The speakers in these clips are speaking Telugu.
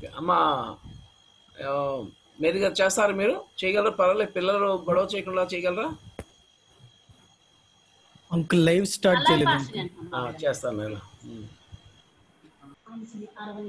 ఓకే అమ్మా ఆ, మేరీ గారు చేస్తారా మీరు చేయగలరా పర్వాలేదు పిల్లలు గొడవ చేయకుండా చేయగలరా అంకుల్ లైవ్ స్టార్ట్ అలాగే చేయలేదు పాస్టర్ గారు. ఆ, చేస్తాను నేను ఉమ్. అరవై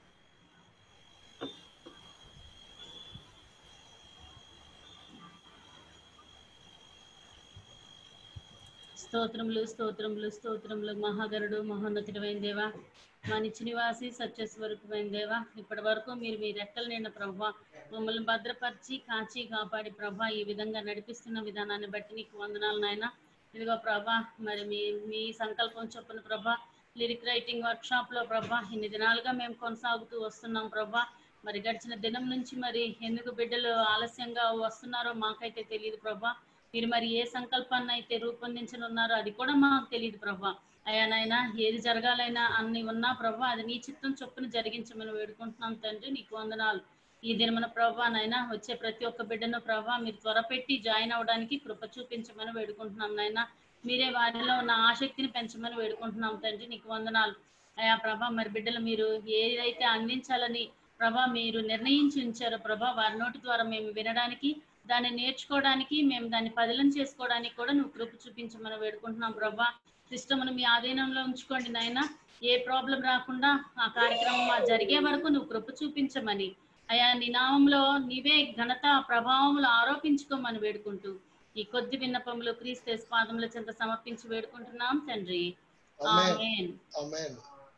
స్తోత్రములు స్తోత్రములు స్తోత్రములు మహాగరుడు మహోన్నతుడమైన దేవ మా నిత్య నివాసి సత్యస్వరూపమైన దేవ ఇప్పటి వరకు మీరు మీ రెక్కలు నిండిన ప్రభా మమ్మల్ని భద్రపరిచి కాచి కాపాడి ప్రభా ఈ విధంగా నడిపిస్తున్న విధానాన్ని బట్టి నీకు వందనాలు నాయన ఇదిగో ప్రభా మరి మీ మీ సంకల్పం చొప్పున ప్రభా లిరిక్ రైటింగ్ వర్క్ షాప్ లో ప్రభా ఇన్ని దినాలుగా మేము కొనసాగుతూ వస్తున్నాం ప్రభా మరి గడిచిన దినం నుంచి మరి ఎందుకు బిడ్డలు ఆలస్యంగా వస్తున్నారో మాకైతే తెలియదు ప్రభా మీరు మరి ఏ సంకల్పాన్ని అయితే రూపొందించనున్నారో అది కూడా మాకు తెలియదు ప్రభా అయ్యా నాయన ఏది జరగాలైనా అన్ని ఉన్నా ప్రభా అది నీ చిత్తం చొప్పున జరిగించమని వేడుకుంటున్నాం తండ్రి నీకు వందనాలు ఈ దినమున ప్రభా నాయన వచ్చే ప్రతి ఒక్క బిడ్డను ప్రభా మీరు త్వరపెట్టి జాయిన్ అవ్వడానికి కృప చూపించమని వేడుకుంటున్నాం నాయన మీరే వారిలో ఉన్న ఆసక్తిని పెంచమని వేడుకుంటున్నాం తండ్రి నీకు వందనాలు అయా ప్రభా మరి బిడ్డలు మీరు ఏదైతే అందించాలని ప్రభా మీరు నిర్ణయించి ఉంచారో ప్రభా వారి నోటి ద్వారా మేము వినడానికి దాన్ని నేర్చుకోవడానికి మేము దాన్ని పదిలం చేసుకోవడానికి కూడా నువ్వు కృప చూపించమని వేడుకుంటున్నాం ప్రభా సిస్టమ్ను మీ ఆధీనంలో ఉంచుకోండి నాయన ఏ ప్రాబ్లం రాకుండా ఆ కార్యక్రమం ఆ జరిగే వరకు నువ్వు కృప చూపించమని అయా నీ నామంలో నీవే ఘనత ప్రభావములు ఆరోపించుకోమని వేడుకుంటూ ఈ కొద్ది విన్నపములు క్రీస్తు పాదముల చెంత సమర్పించి వేడుకుంటున్నాం తండ్రి ఆమేన్. ఆమేన్ ఆమేన్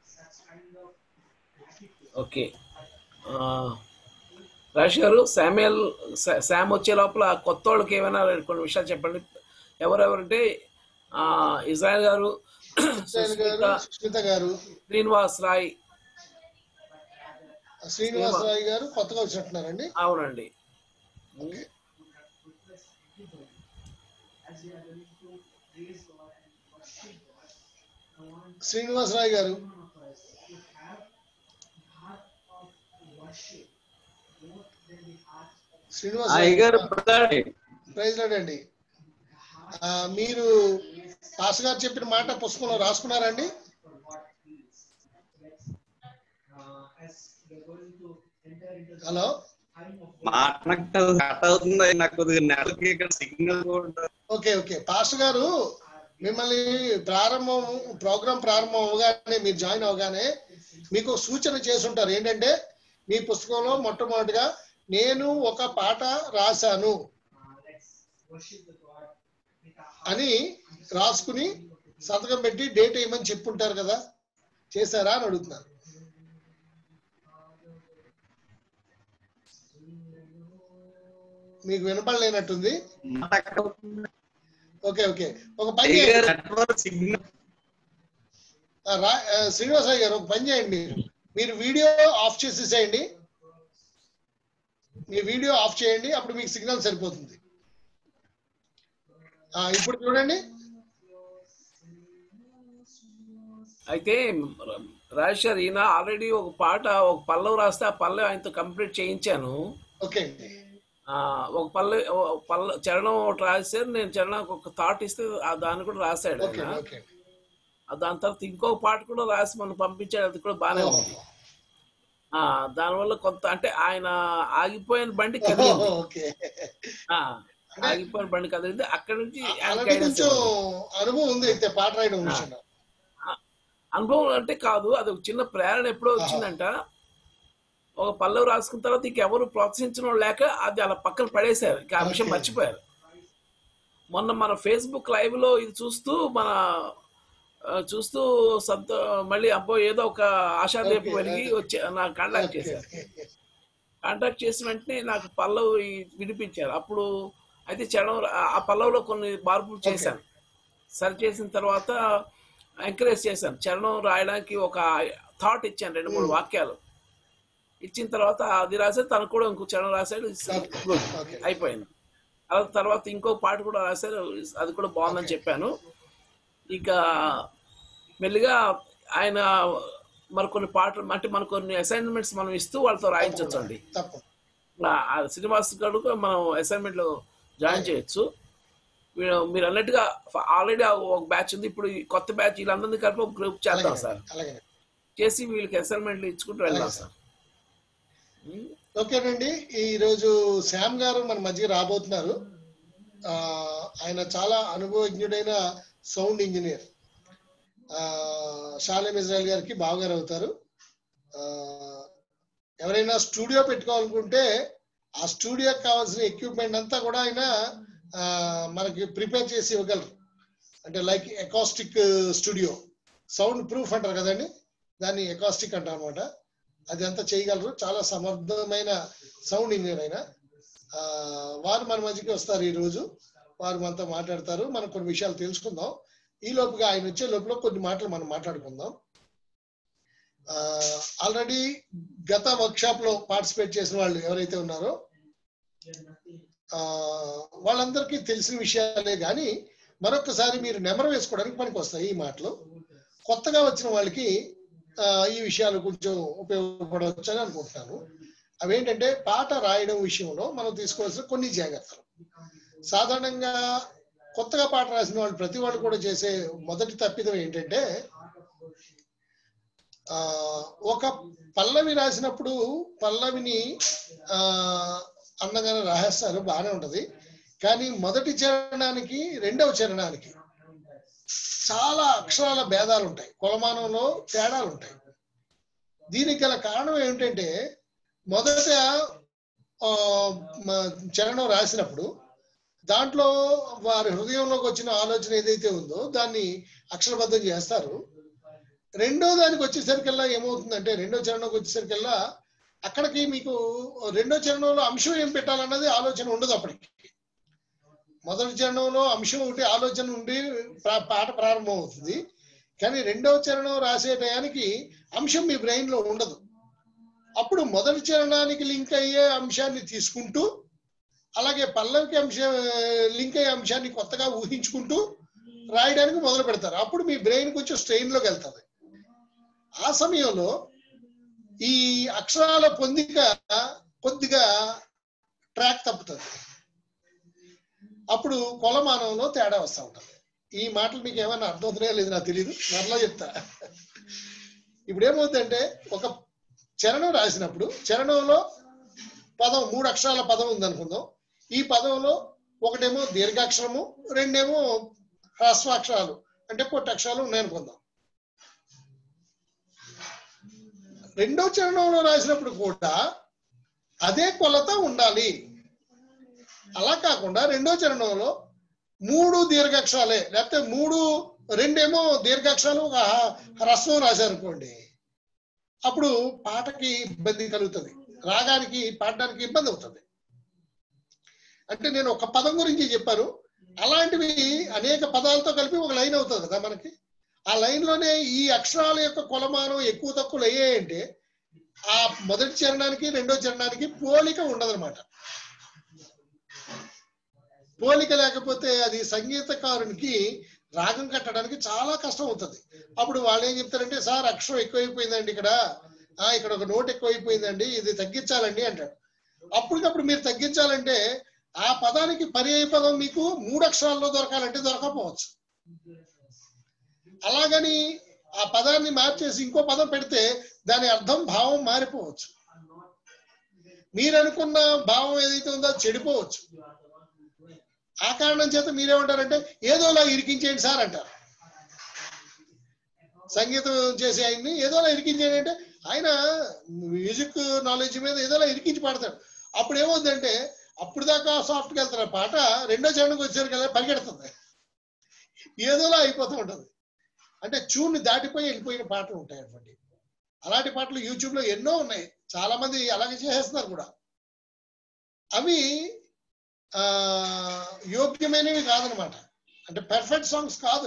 ఓకే ఆ, రాజేష్ గారు శామ్యుయల్ శా- శామ్ వచ్చే లోపల కొత్త వాళ్ళకి ఏమైనా కొన్ని విషయాలు చెప్పండి ఎవరెవరంటే ఆ, ఇజ్రాయెల్ గారు ఇస్రాయేల్ సుస్మిత గారు సుష్మిత గారు శ్రీనివాస్ రాయ్ శ్రీనివాసరావు గారు కొత్తగా వచ్చినట్టున్నారండి అవునండి ఓకే శ్రీనివాసరావు గారు శ్రీనివాసరావు అయ్యగారు గారు ప్రైజ్ లార్డ్ అండి ఆ, మీరు పాస్ గారు చెప్పిన మాట పుస్తకంలో రాసుకున్నారండి హలో మాట్లాడక కట్ అవుతుంది నాకు కొద్దిగా నెలకి ఇక్కడ సిగ్నల్ కూడా ఓకే ఓకే పాస్టర్ గారు మిమ్మల్ని ప్రారంభం ప్రోగ్రామ్ ప్రారంభం అవగానే మీరు జాయిన్ అవగానే మీకు సూచన చేసి ఉంటారు ఏంటంటే మీ పుస్తకంలో మొట్టమొదటిగా నేను ఒక పాట రాశాను అని రాసుకుని సంతకం పెట్టి డేట్ వేయమని చెప్పుంటారు కదా చేశారా అని అడుగుతున్నారు మీకు వినపడలేనట్టుంది ఓకే ఓకే ఒక పని అయ్యగారు చేయండి నెట్వర్క్ సిగ్నల్ ఆ, రా- ఆ, శ్రీనివాసరావు గారు ఒక పని చేయండి మీరు మీరు వీడియో ఆఫ్ చేసేసేయండి మీ వీడియో ఆఫ్ చేయండి అప్పుడు మీకు సిగ్నల్ సరిపోతుంది ఆ, ఇప్పుడు చూడండి అయితే రాజేష్ గారు ఈయన ఆల్రెడీ ఒక పాట ఒక పల్లవి రాస్తే ఆ పల్లవి ఆయనతో కంప్లీట్ చేయించాను ఓకే అండి ఆ, ఒక పల్లవి ఒక పల్ల చరణం ఒకటి రాశారు నేను చరణానికి ఒక థాట్ ఇస్తే ఆ దాన్ని కూడా రాశాడు ఓకే ఆయన. ఓకే ఆ దాని తర్వాత ఇంకొక పాట కూడా రాసి మనం పంపించాడు అది కూడా బాగానే ఉంది ఆ దానివల్ల కొంత అంటే ఆయన ఆగిపోయిన బండి కదిలింది ఓకే ఆ, ఆగిపోయిన బండి కదిలింది అక్కడ నుంచి ఆయన అలాంటి guidance కొంచెం ఇవ్వండి. అనుభవం ఉంది అయితే పాట రాయడం విషయంలో అనుభవం అంటే కాదు అది ఒక చిన్న ప్రేరణ ఎప్పుడో వచ్చిందంట ఒక పల్లవి రాసుకున్న తర్వాత ఇంకెవరు ప్రోత్సహించడం లేక అది అలా పక్కన పడేశారు ఇంకా ఆ విషయం Okay. మర్చిపోయారు మొన్న మన ఫేస్బుక్ లైవ్ లో ఇది చూస్తూ మన ఆ, చూస్తూ సంత మళ్ళీ అబ్బో ఏదో ఒక ఆశాదీపం Okay. వెలిగి వచ్చి నాకు కాంటాక్ట్ ఓకే, చేశారు ఓకే. కాంటాక్ట్ చేసిన వెంటనే నాకు పల్లవి వినిపించారు అప్పుడు అయితే చరణం ఆ పల్లవిలో కొన్ని మార్పులు చేశాను సరి చేసిన తర్వాత ఎంకరేజ్ చేశాను చరణం రాయడానికి ఒక థాట్ ఇచ్చాను రెండు మూడు వాక్యాలు ఇచ్చిన తర్వాత అది రాశాడు తను కూడా ఇంకో చరణం రాశాడు గుడ్ ఓకే. అయిపోయింది అలా తర్వాత ఇంకో పాట కూడా రాశారు అది కూడా బాగుందని చెప్పాను ఇక మెల్లిగా ఆయన మరి కొన్ని పాటలు అంటే మన కొన్ని అసైన్మెంట్స్ మనం ఇస్తూ వాళ్ళతో రాయించవచ్చు అండి తప్పకుండా ఆ శ్రీనివాస్ గారు కూడా మనం అసైన్మెంట్ లో జాయిన్ చేయొచ్చు మీరు- మీరు అన్నట్టుగా ఆల్రెడీ ఒక బ్యాచ్ ఉంది ఇప్పుడు ఈ కొత్త బ్యాచ్ వీళ్ళందరినీ కలిపి ఒక గ్రూప్ చేద్దాం సార్ అలాగే చేసి వీళ్ళకి అసైన్మెంట్లు ఇచ్చుకుంటూ వెళ్దాం అలాగే సార్ ఉమ్, ఓకేనండి ఈరోజు శ్యామ్ గారు మన మధ్య రాబోతున్నారు ఆ, ఆయన చాలా అనుభవజ్ఞుడైన సౌండ్ ఇంజనీర్ ఆ, షాలేం ఇజ్రాయల్ గారికి బావగారు అవుతారు ఆ, ఎవరైనా స్టూడియో పెట్టుకోవాలనుకుంటే ఆ స్టూడియోకి కావాల్సిన ఎక్విప్మెంట్ అంతా కూడా ఆయన ఆ, మనకి ప్రిపేర్ చేసి ఇవ్వగలరు అంటే like acoustic studio sound proof అంటారు కదండి దాన్ని ఎకాస్టిక్ అంటారు అనమాట అది అంతా చేయగలరు చాలా సమర్థమైన సౌండ్ ఇంజనీర్ అయినా ఆ, వారు మన మధ్యకి వస్తారు ఈ రోజు వారు మనతో మాట్లాడతారు మనం కొన్ని విషయాలు తెలుసుకుందాం ఈ లోపుగా ఆయన వచ్చే లోపల కొన్ని మాటలు మనం మాట్లాడుకుందాం ఆల్రెడీ గత వర్క్షాప్ లో పార్టిసిపేట్ చేసిన వాళ్ళు ఎవరైతే ఉన్నారో ఆ, వాళ్ళందరికీ తెలిసిన విషయాలే కానీ మరొకసారి మీరు నెమరు వేసుకోవడానికి పనికి వస్తాయి ఈ మాటలు కొత్తగా వచ్చిన వాళ్ళకి ఆ, ఈ విషయాలు కొంచెం ఉపయోగపడవచ్చు అని అనుకుంటున్నాను అవేంటంటే పాట రాయడం విషయంలో మనం తీసుకోవాల్సిన కొన్ని జాగ్రత్తలు సాధారణంగా కొత్తగా పాట రాసిన వాళ్ళు ప్రతి వాళ్ళు కూడా చేసే మొదటి తప్పిదం ఏంటంటే ఆ ఒక పల్లవి రాసినప్పుడు పల్లవిని ఆ అందంగానే రాసేస్తారు బాగానే ఉంటది కానీ మొదటి చరణానికి రెండవ చరణానికి చాలా అక్షరాల భేదాలు ఉంటాయి కొలమానంలో తేడాలు ఉంటాయి దీనికి గల కారణం ఏమిటంటే మొదట ఆ, మ- చరణం రాసినప్పుడు దాంట్లో వారి హృదయంలోకి వచ్చిన ఆలోచన ఏదైతే ఉందో దాన్ని అక్షరబద్ధం చేస్తారు రెండో దానికి వచ్చేసరికల్లా ఏమవుతుందంటే రెండో చరణంకి వచ్చేసరికల్లా అక్కడికి మీకు రెండో చరణంలో అంశం ఏం పెట్టాలన్నది ఆలోచన ఉండదు అప్పటికి మొదటి చరణంలో అంశం ఒకటి ఆలోచన ఉండి ప్రా- పాట ప్రారంభం అవుతుంది కానీ రెండవ చరణం రాసే టయానికి అంశం మీ బ్రెయిన్ లో ఉండదు అప్పుడు మొదటి చరణానికి లింక్ అయ్యే అంశాన్ని తీసుకుంటూ అలాగే పల్లవికి అంశ లింక్ అయ్యే అంశాన్ని కొత్తగా ఊహించుకుంటూ రాయడానికి మొదలు పెడతారు అప్పుడు మీ బ్రెయిన్ కొంచెం స్ట్రెయిన్ లోకి వెళ్తుంది ఆ సమయంలో ఈ అక్షరాల పొందిక కొద్దిగా ట్రాక్ తప్పుతుంది అప్పుడు కొలమానంలో తేడా వస్తూ ఉంటుంది ఈ మాటలు మీకు ఏమైనా అర్థమవుతున్నాయో లేదు నాకు తెలియదు మరలా చెప్తా ఇప్పుడు ఏమవుతుందంటే ఒక చరణం రాసినప్పుడు చరణంలో పదం మూడు అక్షరాల పదం ఉందనుకుందాం ఈ పదంలో ఒకటేమో దీర్ఘాక్షరము రెండేమో హ్రస్వాక్షరాలు అంటే పొట్టి అక్షరాలు ఉన్నాయనుకుందాం రెండో చరణంలో రాసినప్పుడు కూడా అదే కొలత ఉండాలి అలా కాకుండా రెండో చరణంలో మూడు దీర్ఘాక్షరాలే లేకపోతే మూడు రెండేమో దీర్ఘాక్షరాలు ఒక హ్రస్వం రాశారనుకోండి అప్పుడు పాటకి ఇబ్బంది కలుగుతుంది రాగానికి పాడడానికి ఇబ్బంది అవుతుంది అంటే నేను ఒక పదం గురించి చెప్పాను అలాంటివి అనేక పదాలతో కలిపి ఒక లైన్ అవుతుంది కదా మనకి ఆ లైన్ లోనే ఈ అక్షరాల యొక్క కొలమానం ఎక్కువ తక్కువలు అయ్యాయంటే ఆ మొదటి చరణానికి రెండో చరణానికి పోలిక ఉండదన్నమాట పోలిక లేకపోతే అది సంగీతకారునికి రాగం కట్టడానికి చాలా కష్టం అవుతుంది అప్పుడు వాళ్ళు ఏం చెప్తారంటే సార్ అక్షరం ఎక్కువైపోయిందండి ఇక్కడ ఆ ఇక్కడ ఒక నోట్ ఎక్కువైపోయిందండి ఇది తగ్గించాలండి అంటాడు అప్పటికప్పుడు మీరు తగ్గించాలంటే ఆ పదానికి పర్యాయ పదం మీకు మూడు అక్షరాల్లో దొరకాలంటే దొరకపోవచ్చు అలాగని ఆ పదాన్ని మార్చేసి ఇంకో పదం పెడితే దాని అర్థం భావం మారిపోవచ్చు మీరు అనుకున్న భావం ఏదైతే ఉందో అది చెడిపోవచ్చు ఆ కారణం చేత మీరేమంటారంటే ఏదోలా ఇరికించేయండి సార్ అంటారు సంగీతం చేసే ఆయన్ని ఏదోలా ఇరికించేయండి అంటే ఆయన మ్యూజిక్ నాలెడ్జ్ మీద ఏదోలా ఇరికించి పాడతాడు అప్పుడు ఏమవుతుందంటే అప్పుడు దాకా సాఫ్ట్గా వెళ్తారు ఆ పాట రెండో చరణకు వచ్చారు కదా పరిగెడుతుంది ఏదోలా అయిపోతూ ఉంటుంది అంటే చూని దాటిపోయి వెళ్ళిపోయిన పాటలు ఉంటాయి అటువంటి అలాంటి పాటలు యూట్యూబ్ లో ఎన్నో ఉన్నాయి చాలా మంది అలాగే చేసేస్తున్నారు కూడా అవి ఆ యోగ్యమైనవి కాదనమాట అంటే పర్ఫెక్ట్ సాంగ్స్ కాదు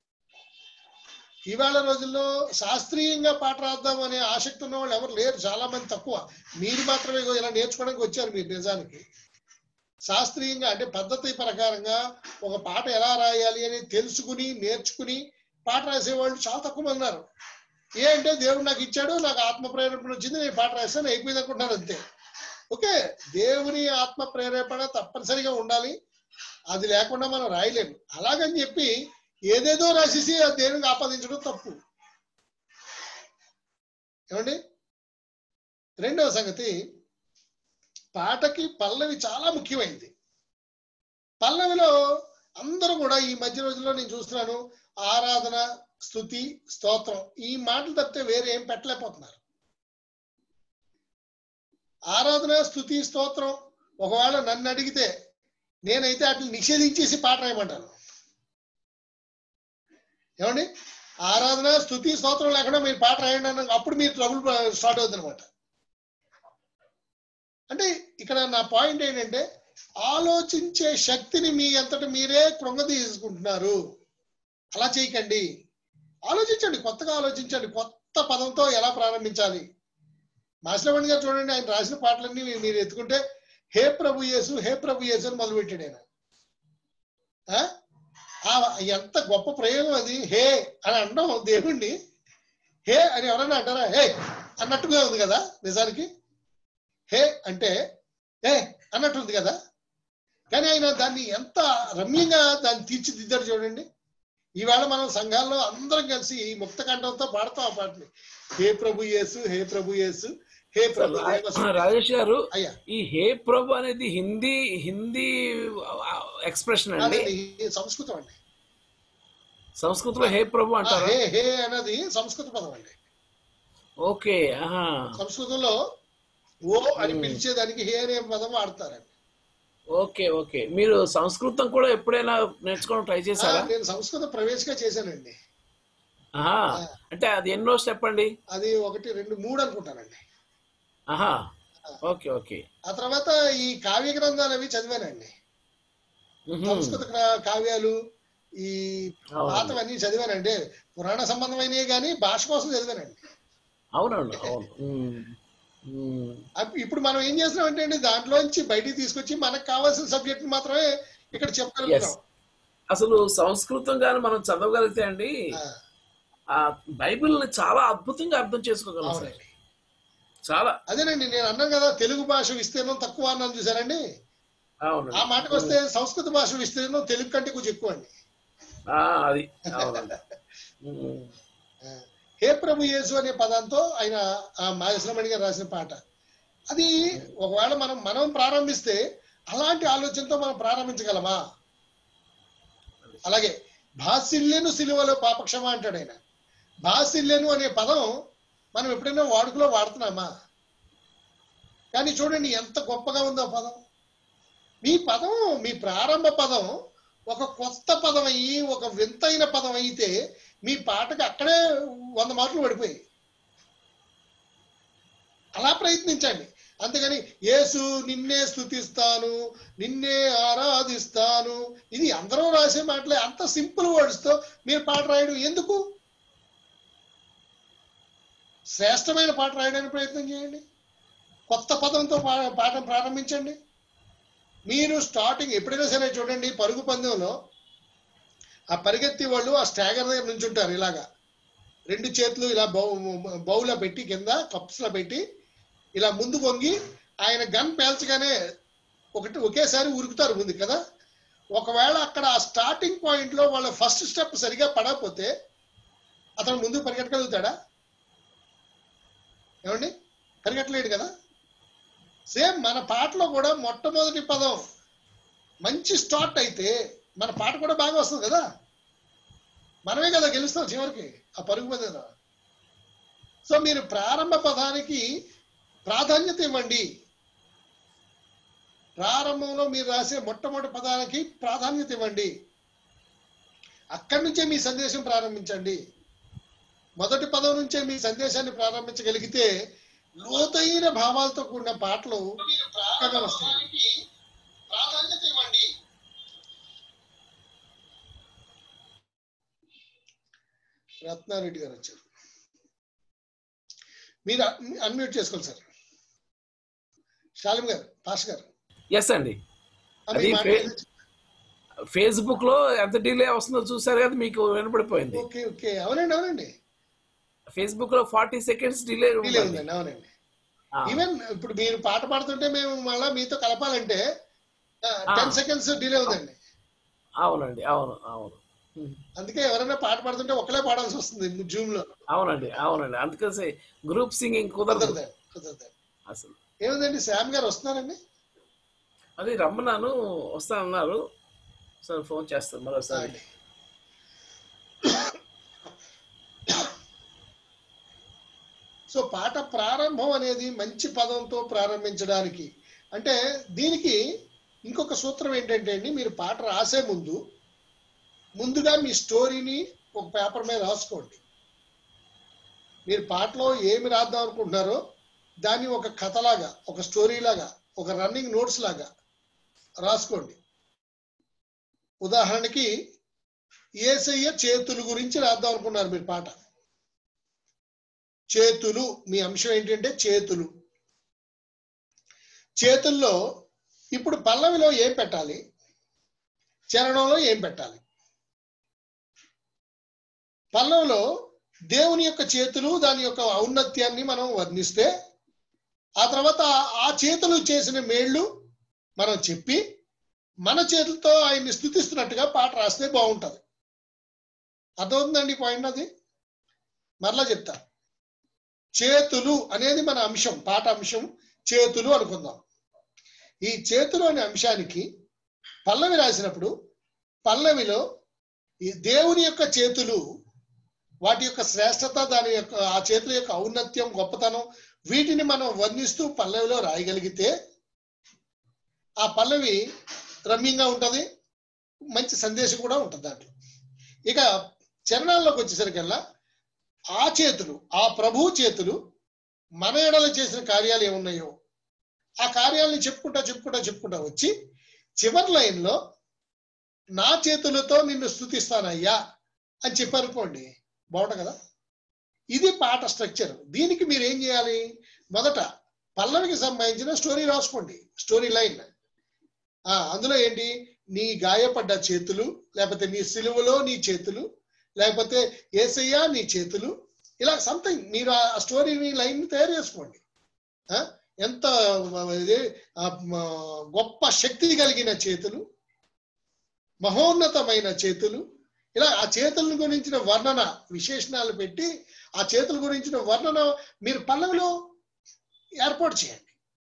ఇవాళ రోజుల్లో శాస్త్రీయంగా పాట రాద్దాం అనే ఆసక్తి ఉన్న వాళ్ళు ఎవరు లేరు చాలా మంది తక్కువ మీరు మాత్రమే ఇగో ఇలా నేర్చుకోవడానికి వచ్చారు మీరు నిజానికి శాస్త్రీయంగా అంటే పద్ధతి ప్రకారంగా ఒక పాట ఎలా రాయాలి అని తెలుసుకుని నేర్చుకుని పాట రాసేవాళ్ళు చాలా తక్కువ మంది ఉన్నారు ఏ అంటే దేవుడు నాకు ఇచ్చాడు నాకు ఆత్మ ప్రేరేపణ వచ్చింది నేను పాట రాస్తాను అయిపోయింది అనుకుంటున్నాను అంతే ఓకే దేవుని ఆత్మ ప్రేరేపణ తప్పనిసరిగా ఉండాలి అది లేకుండా మనం రాయలేము అలాగని చెప్పి ఏదేదో రాసేసి ఆ దేవునికి ఆపాదించడం తప్పు ఏమండి రెండవ సంగతి పాటకి పల్లవి చాలా ముఖ్యమైనది పల్లవిలో అందరూ కూడా ఈ మధ్య రోజుల్లో నేను చూస్తున్నాను ఆరాధన స్థుతి స్తోత్రం ఈ మాటలు తప్పితే వేరే ఏం పెట్టలేకపోతున్నారు ఆరాధన స్థుతి స్తోత్రం ఒకవేళ నన్ను అడిగితే నేనైతే వాటిని నిషేధించేసి పాట రాయమంటాను ఏమండి ఆరాధన స్థుతి స్తోత్రం లేకుండా మీరు పాట రాయండి అన్న అప్పుడు మీరు ట్రబుల్ స్టార్ట్ అవుతుంది అనమాట అంటే ఇక్కడ నా పాయింట్ ఏంటంటే ఆలోచించే శక్తిని మీ అంతట మీరే కృంగతీసుకుంటున్నారు అలా చేయకండి ఆలోచించండి కొత్తగా ఆలోచించండి కొత్త పదంతో ఎలా ప్రారంభించాలి మాసిలమణి గారు చూడండి ఆయన రాసిన పాటలన్నీ మీరు- మీరు ఎత్తుకుంటే హే ప్రభు యేసు హే ప్రభు యేసు అని మొదలుపెట్టాడు ఆయన ఆ? ఆ ఎంత గొప్ప ప్రయోగం అది హే అని అనడం దేవుణ్ణి హే అని ఎవరైనా అంటారా హే అన్నట్టుగా ఉంది కదా నిజానికి హే అంటే హే అన్నట్టుంది కదా కానీ ఆయన దాన్ని ఎంత రమ్యంగా దాన్ని తీర్చిదిద్దాడు చూడండి ఈవేళ మనం సంఘాల్లో అందరం కలిసి ఈ ముక్త కంఠంతో పాడతాం ఆ పాటని హే ప్రభు యేసు హే ప్రభు యేసు హే ప్రభు దేవసు. రాజేష్ గారు అయ్యా ఈ హే ప్రభు అనేది హిందీ హిందీ ఎక్స్ప్రెషన్ అండి అదండి, ఈ సంస్కృతం అండి సంస్కృతంలో హే ప్రభు ఆ అంటారా హే హే అన్నది సంస్కృత పదం అండి ఓకే ఆహా సంస్కృతంలో ఓ అని మ్మ్. పిలిచేదానికి హే అనే పదం వాడతారండి ఓకే ఓకే మీరు సంస్కృతం కూడా ఎప్పుడైనా నేర్చుకోవడం ట్రై ఆ, చేశారా నేను సంస్కృత ప్రవేశిక చేశానండి ఆహా అంటే అది ఎన్నో స్టెప్ అండి అది ఒకటి రెండు మూడు అనుకుంటానండి ఆహా ఓకే ఓకే ఆ తర్వాత ఈ కావ్య గ్రంథాలు అవి చదివానండి మ్హూ. సంస్కృత క్రా- కావ్యాలు ఈ అవునండి. పాతవన్నీ చదివానండి పురాణ సంబంధమైనవి కానీ భాష కోసం చదివానండి అవునండి అవును మ్. మ్. అప్- ఇప్పుడు మనం ఏం చేస్తున్నాం అంటే దాంట్లోంచి బయటికి తీసుకొచ్చి మనకు కావాల్సిన సబ్జెక్ట్ మాత్రమే ఇక్కడ చెప్పగలుగుతాం అసలు సంస్కృతం గాని మనం చదవగలిగితే అండి ఆ, ఆ బైబిల్ ని చాలా అద్భుతంగా అర్థం చేసుకోగలం సార్ అవునండి చాలా అదేనండి నేను అన్నాను కదా తెలుగు భాష విస్తీర్ణం తక్కువ అన్నాను చూసారండి అవునండి ఆ మాటకు వస్తే సంస్కృత భాష విస్తీర్ణం తెలుగు కంటే కొంచెం ఎక్కువ అండి ఆ, అది అవునండి మ్. ఆ, హే ప్రభు యేసు అనే పదంతో ఆయన ఆ మాయశ్రమణి గారు రాసిన పాట అది ఒకవేళ మనం మనం ప్రారంభిస్తే అలాంటి ఆలోచనతో మనం ప్రారంభించగలమా అలాగే భాసిల్యను సిలువలో పాపక్షమ అంటాడు ఆయన భాసిల్యను అనే పదం మనం ఎప్పుడైనా వాడుకలో వాడుతున్నామా కానీ చూడండి ఎంత గొప్పగా ఉందో ఆ పదం మీ పదం మీ ప్రారంభ పదం ఒక కొత్త పదం అయ్యి ఒక వింతైన పదం అయితే మీ పాటకి అక్కడే వంద మార్కులు పడిపోయాయి అలా ప్రయత్నించండి అంతేగాని యేసు నిన్నే స్థుతిస్తాను నిన్నే ఆరాధిస్తాను ఇది అందరూ రాసే మాటలే అంత సింపుల్ వర్డ్స్ తో మీరు పాట రాయడం ఎందుకు శ్రేష్టమైన పాట రాయడానికి ప్రయత్నం చేయండి కొత్త పదంతో పా- పాఠం ప్రారంభించండి మీరు స్టార్టింగ్ ఎప్పుడైనా సరే చూడండి పరుగు పందెంలో ఆ పరిగెత్తి వాళ్ళు ఆ స్టాగర్ దగ్గర నుంచి ఉంటారు ఇలాగా రెండు చేతులు ఇలా బౌ బౌలో పెట్టి కింద కప్స్ లో పెట్టి ఇలా ముందు వంగి ఆయన గన్ పేల్చగానే ఒకటి ఒకేసారి ఉరుకుతారు ముందు కదా ఒకవేళ అక్కడ ఆ స్టార్టింగ్ పాయింట్ లో వాళ్ళ ఫస్ట్ స్టెప్ సరిగా పడకపోతే అతను ముందు పరిగెట్టగలుగుతాడా ఏమండి పరిగెట్టలేడు కదా సేమ్ మన పాటలో కూడా మొట్టమొదటి పదం మంచి స్టార్ట్ అయితే మన పాట కూడా బాగా వస్తుంది కదా మనమే కదా గెలుస్తాం చివరికి ఆ పరుగు పదంలో సో మీరు ప్రారంభ పదానికి ప్రాధాన్యత ఇవ్వండి ప్రారంభంలో మీరు రాసే మొట్టమొదటి పదానికి ప్రాధాన్యత ఇవ్వండి అక్కడి నుంచే మీ సందేశం ప్రారంభించండి మొదటి పదం నుంచే మీ సందేశాన్ని ప్రారంభించగలిగితే లోతైన భావాలతో కూడిన పాటలు చక్కగా వస్తాయి ప్రాధాన్యత ఇవ్వండి రత్నారెడ్డి గారు వచ్చారు మీరు అన్మ్యూట్ చేసుకోండి సార్ శాలిం గారు పాష్ గారు ఎస్ అండి ఆ, మీ అది మాట ఫే- ఏదో- ఫేస్బుక్ లో ఎంత డిలే వస్తుందో చూసారు కదా మీకు వినపడిపోయింది ఓకే ఓకే అవునండి అవునండి ఫేస్బుక్ లో ఫార్టీ సెకండ్స్ డిలే డిలే ఉందండి అవునండి ఈవెన్ ఇప్పుడు మీరు పాట పాడుతుంటే మేము మళ్ళీ మీతో కలపాలంటే టెన్ సెకండ్స్ డిలే ఉందండి అవునండి అవును అవును అందుకే ఎవరైనా పాట పాడుతుంటే ఒకలే పాడాల్సి వస్తుంది జూమ్ లో అవునండి అవునండి అందుకని గ్రూప్ సింగింగ్ కుదరదు కుదరదు కుదరదు అసలు ఏమిటండి శ్యామ్ గారు వస్తున్నారండి అది రమ్మన్నాను వస్తా అన్నారు సరే ఫోన్ చేస్తాను మరోసారి సో పాట ప్రారంభం అనేది మంచి పదంతో ప్రారంభించడానికి అంటే దీనికి ఇంకొక సూత్రం ఏంటంటే అండి మీరు పాట రాసే ముందు ముందుగా మీ స్టోరీని ఒక పేపర్ మీద రాసుకోండి మీరు పాటలో ఏమి రాద్దాం అనుకుంటున్నారో దాన్ని ఒక కథలాగా ఒక స్టోరీ లాగా ఒక రన్నింగ్ నోట్స్ లాగా రాసుకోండి ఉదాహరణకి ఏసయ్య చేతుల గురించి రాద్దాం అనుకున్నారు మీరు పాట చేతులు మీ అంశం ఏంటంటే చేతులు చేతుల్లో ఇప్పుడు పల్లవిలో ఏం పెట్టాలి చరణంలో ఏం పెట్టాలి పల్లవిలో దేవుని యొక్క చేతులు దాని యొక్క ఔన్నత్యాన్ని మనం వర్ణిస్తే ఆ తర్వాత ఆ చేతులు చేసిన మేళ్ళు మనం చెప్పి మన చేతులతో ఆయన్ని స్థుతిస్తున్నట్టుగా పాట రాస్తే బాగుంటుంది అర్థమవుతుందండి పాయింట్ అది మరలా చెప్తా చేతులు అనేది మన అంశం పాట అంశం చేతులు అనుకుందాం ఈ చేతులు అనే అంశానికి పల్లవి రాసినప్పుడు పల్లవిలో ఈ దేవుని యొక్క చేతులు వాటి యొక్క శ్రేష్టత దాని యొక్క ఆ చేతుల యొక్క ఔన్నత్యం గొప్పతనం వీటిని మనం వర్ణిస్తూ పల్లవిలో రాయగలిగితే ఆ పల్లవి రమ్యంగా ఉంటది మంచి సందేశం కూడా ఉంటుంది దాంట్లో ఇక చరణాల్లోకి వచ్చేసరికల్లా ఆ చేతులు ఆ ప్రభు చేతులు మన ఎడల చేసిన కార్యాలు ఏమున్నాయో ఆ కార్యాలని చెప్పుకుంటా చెప్పుకుంటా చెప్పుకుంటా వచ్చి చివరి లైన్లో నా చేతులతో నిన్ను స్థుతిస్తానయ్యా అని చెప్పారనుకోండి బాగుంటుంది కదా ఇది పాట స్ట్రక్చర్ దీనికి మీరు ఏం చేయాలి మొదట పల్లవికి సంబంధించిన స్టోరీ రాసుకోండి స్టోరీ లైన్ ఆ అందులో ఏంటి నీ గాయపడ్డ చేతులు లేకపోతే నీ సిలువలో నీ చేతులు లేకపోతే ఏసయ్యా నీ చేతులు ఇలా సంథింగ్ మీరు ఆ స్టోరీని లైన్ తయారు చేసుకోండి ఆ, ఎంత ఇది, ఆ, మ, గొప్ప శక్తి కలిగిన చేతులు మహోన్నతమైన చేతులు ఇలా ఆ చేతుల గురించిన వర్ణన విశేషణాలు పెట్టి ఆ చేతుల గురించిన వర్ణన మీరు పల్లవిలో ఏర్పాటు చేయండి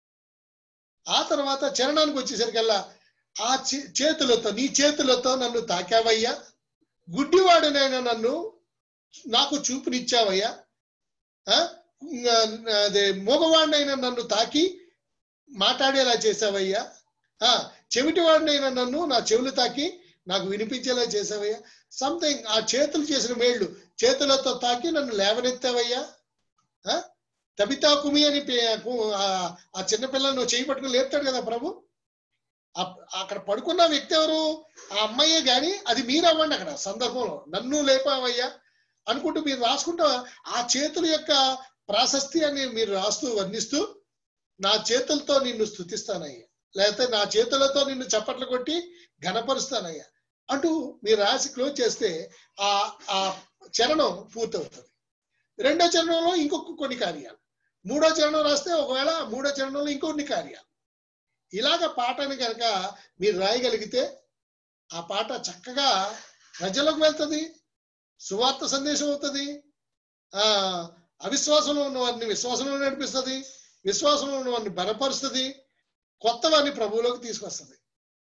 ఆ తర్వాత చరణానికి వచ్చేసరికల్లా ఆ చే- చేతులతో నీ చేతులతో నన్ను తాకావయ్యా గుడ్డివాడినైనా నన్ను నాకు చూపునిచ్చావయ్యా ఆ? అదే మగవాడినైనా నన్ను తాకి మాట్లాడేలా చేసావయ్యా ఆ చెవిటివాడినైనా నన్ను నా చెవులు తాకి నాకు వినిపించేలా చేసావయ్యా సంథింగ్ ఆ చేతులు చేసిన మేళ్ళు చేతులతో తాకి నన్ను లేవనెత్తావయ్యా ఆ? తబితా కుమి అని పే- కు- ఆ- ఆ చిన్నపిల్లని నువ్వు చేయి పట్టుకుని లేపుతాడు కదా ప్రభు అప్- అక్కడ పడుకున్న వ్యక్తి ఎవరు ఆ అమ్మాయే గాని అది మీరు అవ్వండి అక్కడ సందర్భంలో నన్ను లేపావయ్యా అనుకుంటూ మీరు రాసుకుంటూ ఆ చేతుల యొక్క ప్రాశస్తి అని మీరు రాస్తూ వర్ణిస్తూ నా చేతులతో నిన్ను స్థుతిస్తానయ్యా లేకపోతే నా చేతులతో నిన్ను చప్పట్లు కొట్టి ఘనపరుస్తానయ్యా అంటూ మీరు రాసి క్లోజ్ చేస్తే ఆ ఆ చరణం పూర్తవుతుంది రెండో చరణంలో ఇంకొక కొన్ని కార్యాలు మూడో చరణం రాస్తే ఒకవేళ మూడో చరణంలో ఇంకొన్ని కార్యాలు ఇలాగ పాటని కనుక మీరు రాయగలిగితే ఆ పాట చక్కగా ప్రజలకు వెళ్తుంది సువార్త సందేశం అవుతుంది ఆ అవిశ్వాసంలో ఉన్న వారిని విశ్వాసంలో నడిపిస్తుంది విశ్వాసంలో ఉన్న వారిని బలపరుస్తుంది కొత్త వారిని ప్రభువులోకి తీసుకొస్తుంది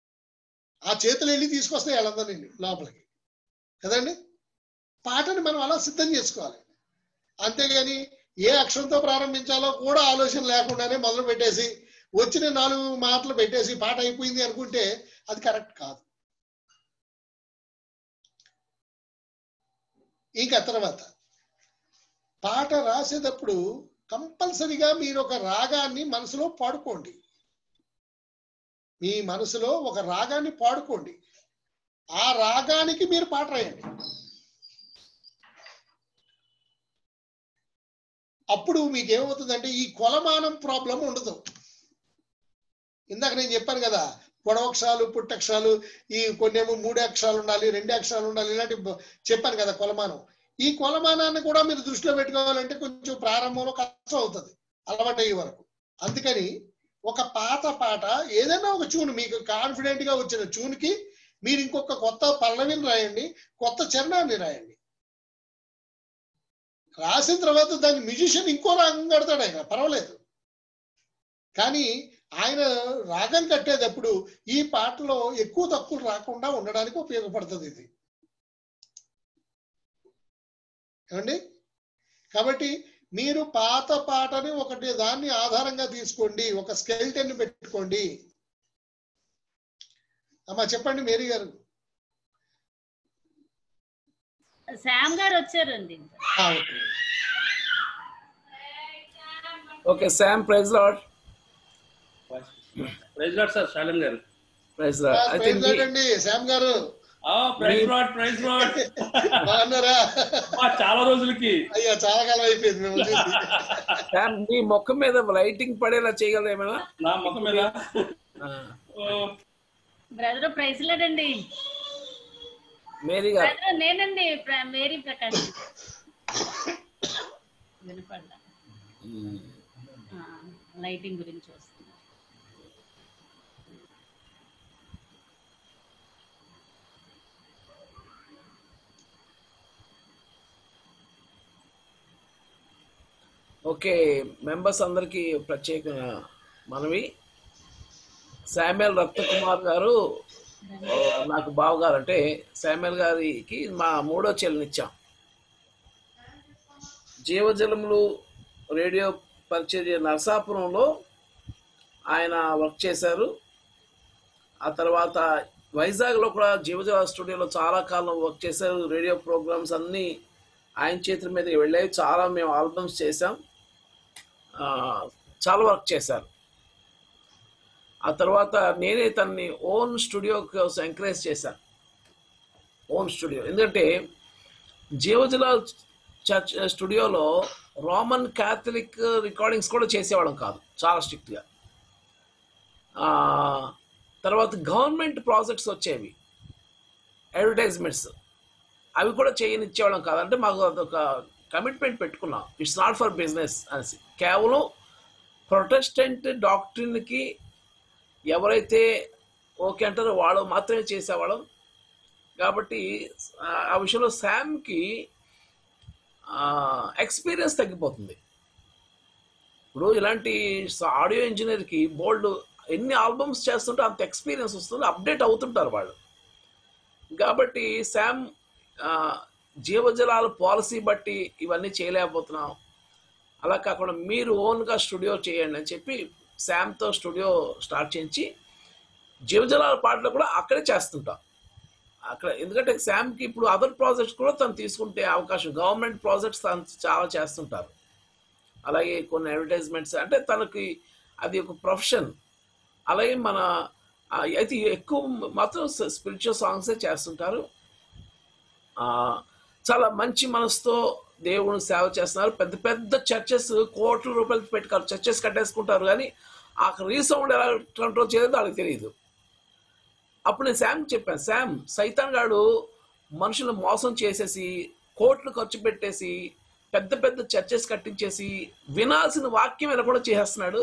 ఆ చేతులు వెళ్ళి తీసుకొస్తే వాళ్ళందరినీ లోపలికి కదండి పాటని మనం అలా సిద్ధం చేసుకోవాలి అంతేగాని ఏ అక్షరంతో ప్రారంభించాలో కూడా ఆలోచన లేకుండానే మొదలు పెట్టేసి వచ్చిన నాలుగు మాటలు పెట్టేసి పాట అయిపోయింది అనుకుంటే అది కరెక్ట్ కాదు ఇంకా తర్వాత పాట రాసేటప్పుడు కంపల్సరిగా మీరు ఒక రాగాన్ని మనసులో పాడుకోండి మీ మనసులో ఒక రాగాన్ని పాడుకోండి ఆ రాగానికి మీరు పాట రాయండి అప్పుడు మీకు ఏమవుతుందంటే ఈ కొలమానం ప్రాబ్లం ఉండదు ఇందాక నేను చెప్పాను కదా పొడవక్షరాలు పుట్టక్షరాలు ఈ కొన్నేమో మూడు అక్షరాలు ఉండాలి రెండు అక్షరాలు ఉండాలి ఇలాంటి బ- చెప్పాను కదా కొలమానం ఈ కొలమానాన్ని కూడా మీరు దృష్టిలో పెట్టుకోవాలంటే కొంచెం ప్రారంభంలో కష్టం అవుతుంది అలవాటు అయ్యే వరకు అందుకని ఒక పాత పాట ఏదైనా ఒక ట్యూన్ మీకు కాన్ఫిడెంట్ గా వచ్చిన ట్యూన్ కి మీరు ఇంకొక కొత్త పల్లవిని రాయండి కొత్త చరణాన్ని రాయండి రాసిన తర్వాత దాని మ్యూజిషియన్ ఇంకో రాగం కడతాడు ఆయన పర్వాలేదు కానీ ఆయన రాగం కట్టేటప్పుడు ఈ పాటలో ఎక్కువ తక్కువ రాకుండా ఉండడానికి ఉపయోగపడుతుంది ఇది ఏమండి కాబట్టి మీరు పాత పాటని ఒకటి దాన్ని ఆధారంగా తీసుకోండి ఒక స్కెల్టన్ పెట్టుకోండి అమ్మా చెప్పండి మేరీ గారు శామ్ గారు వచ్చారండి ఆ, okay. Okay Sam praise Lord praise Lord sir Shalem గారు ప్రైజ్ ఆ, లాడ్ అయితే ప్రైజ్ లార్డ్ అండి శ్యామ్ గారు ఆ ప్రైజ్ లాడ్ ప్రైజ్ లాడ్ బాగున్నారా చాలా రోజులకి అయ్యా చాలా కాలం అయిపోయింది మేము చూసి శామ్ మీ మొక్క మీద లైటింగ్ పడేలా చేయగలరా ఏమైనా నా ముఖం మీద ఆ, ఓ, బ్రదర్ ప్రైజ్ లేదండి మేరీ గారు బ్రదర్ నేనండి ప్ర- మేరీ ప్రకాష్ వినపడ్డా ఆ, లైటింగ్ గురించి వస్తుంది ఓకే మెంబర్స్ అందరికీ ప్రత్యేక మనవి శామ్యుల్ రత్నకుమార్ గారు ఓ, నాకు బావగారు అంటే శామ్యుల్ గారికి మా మూడో చెల్లినిచ్చాం జీవజలములు రేడియో పరిచర్య నరసాపురంలో ఆయన వర్క్ చేశారు ఆ తర్వాత వైజాగ్లో కూడా జీవజల స్టూడియోలో చాలా కాలం వర్క్ చేశారు రేడియో ప్రోగ్రామ్స్ అన్నీ ఆయన చేతుల మీద వెళ్ళాయి చాలా మేము ఆల్బమ్స్ చేసాం ఆ, చాలా వర్క్ చేశారు ఆ తర్వాత నేనే తనని ఓన్ స్టూడియో కోసం ఎంకరేజ్ చేశాను ఓన్ స్టూడియో ఎందుకంటే జీవజల చర్చ్ స్టూడియోలో రోమన్ క్యాథలిక్ రికార్డింగ్స్ కూడా చేసేవాళ్ళం కాదు చాలా స్ట్రిక్ట్గా తర్వాత గవర్నమెంట్ ప్రాజెక్ట్స్ వచ్చేవి అడ్వర్టైజ్మెంట్స్ అవి కూడా చేయనిచ్చేవాళ్ళం కాదంటే మాకు అదొక కమిట్మెంట్ పెట్టుకున్నాం ఇట్స్ నాట్ ఫర్ బిజినెస్ అనేసి కేవలం ప్రొటెస్టెంట్ డాక్టరీన్కి ఎవరైతే ఓకే అంటారో వాళ్ళు మాత్రమే చేసేవాళ్ళం కాబట్టి ఆ- ఆ విషయంలో శామ్కి ఎక్స్పీరియన్స్ తగ్గిపోతుంది ఇప్పుడు ఇలాంటి ఆడియో ఇంజనీర్కి బోల్డ్ ఎన్ని ఆల్బమ్స్ చేస్తుంటే అంత ఎక్స్పీరియన్స్ వస్తుంది అప్డేట్ అవుతుంటారు వాళ్ళు కాబట్టి శామ్ ఆ, జీవజలాల పాలసీ బట్టి ఇవన్నీ చేయలేకపోతున్నాం అలా కాకుండా మీరు ఓన్గా స్టూడియో చేయండి అని చెప్పి శామ్తో స్టూడియో స్టార్ట్ చేయించి జీవజలాల పాటలు కూడా అక్కడే చేస్తుంటాం అక్కడ ఎందుకంటే శామ్కి ఇప్పుడు అదర్ ప్రాజెక్ట్స్ కూడా తను తీసుకుంటే అవకాశం గవర్నమెంట్ ప్రాజెక్ట్స్ తను చాలా చేస్తుంటారు అలాగే కొన్ని అడ్వర్టైజ్మెంట్స్ అంటే తనకి అది ఒక ప్రొఫెషన్ అలాగే మన ఆ, అయితే ఎక్కువ మాత్రం స్పిరిచువల్ సాంగ్సే చేస్తుంటారు ఆ, చాలా మంచి మనసుతో దేవుని సేవ చేస్తున్నారు పెద్ద పెద్ద చర్చెస్ కోట్ల రూపాయలు పెట్టుకారు చర్చెస్ కట్టేసుకుంటారు కానీ ఆ రీసౌండ్ ఎలా కంట్రోల్ చేయలేదో వాళ్ళకి తెలియదు అప్పుడు నేను శామ్ చెప్పాను శామ్ సైతాన్ గాడు మనుషులు మోసం చేసేసి కోట్లు ఖర్చు పెట్టేసి పెద్ద పెద్ద చర్చెస్ కట్టించేసి వినాల్సిన వాక్యం వినకుండా చేసేస్తున్నాడు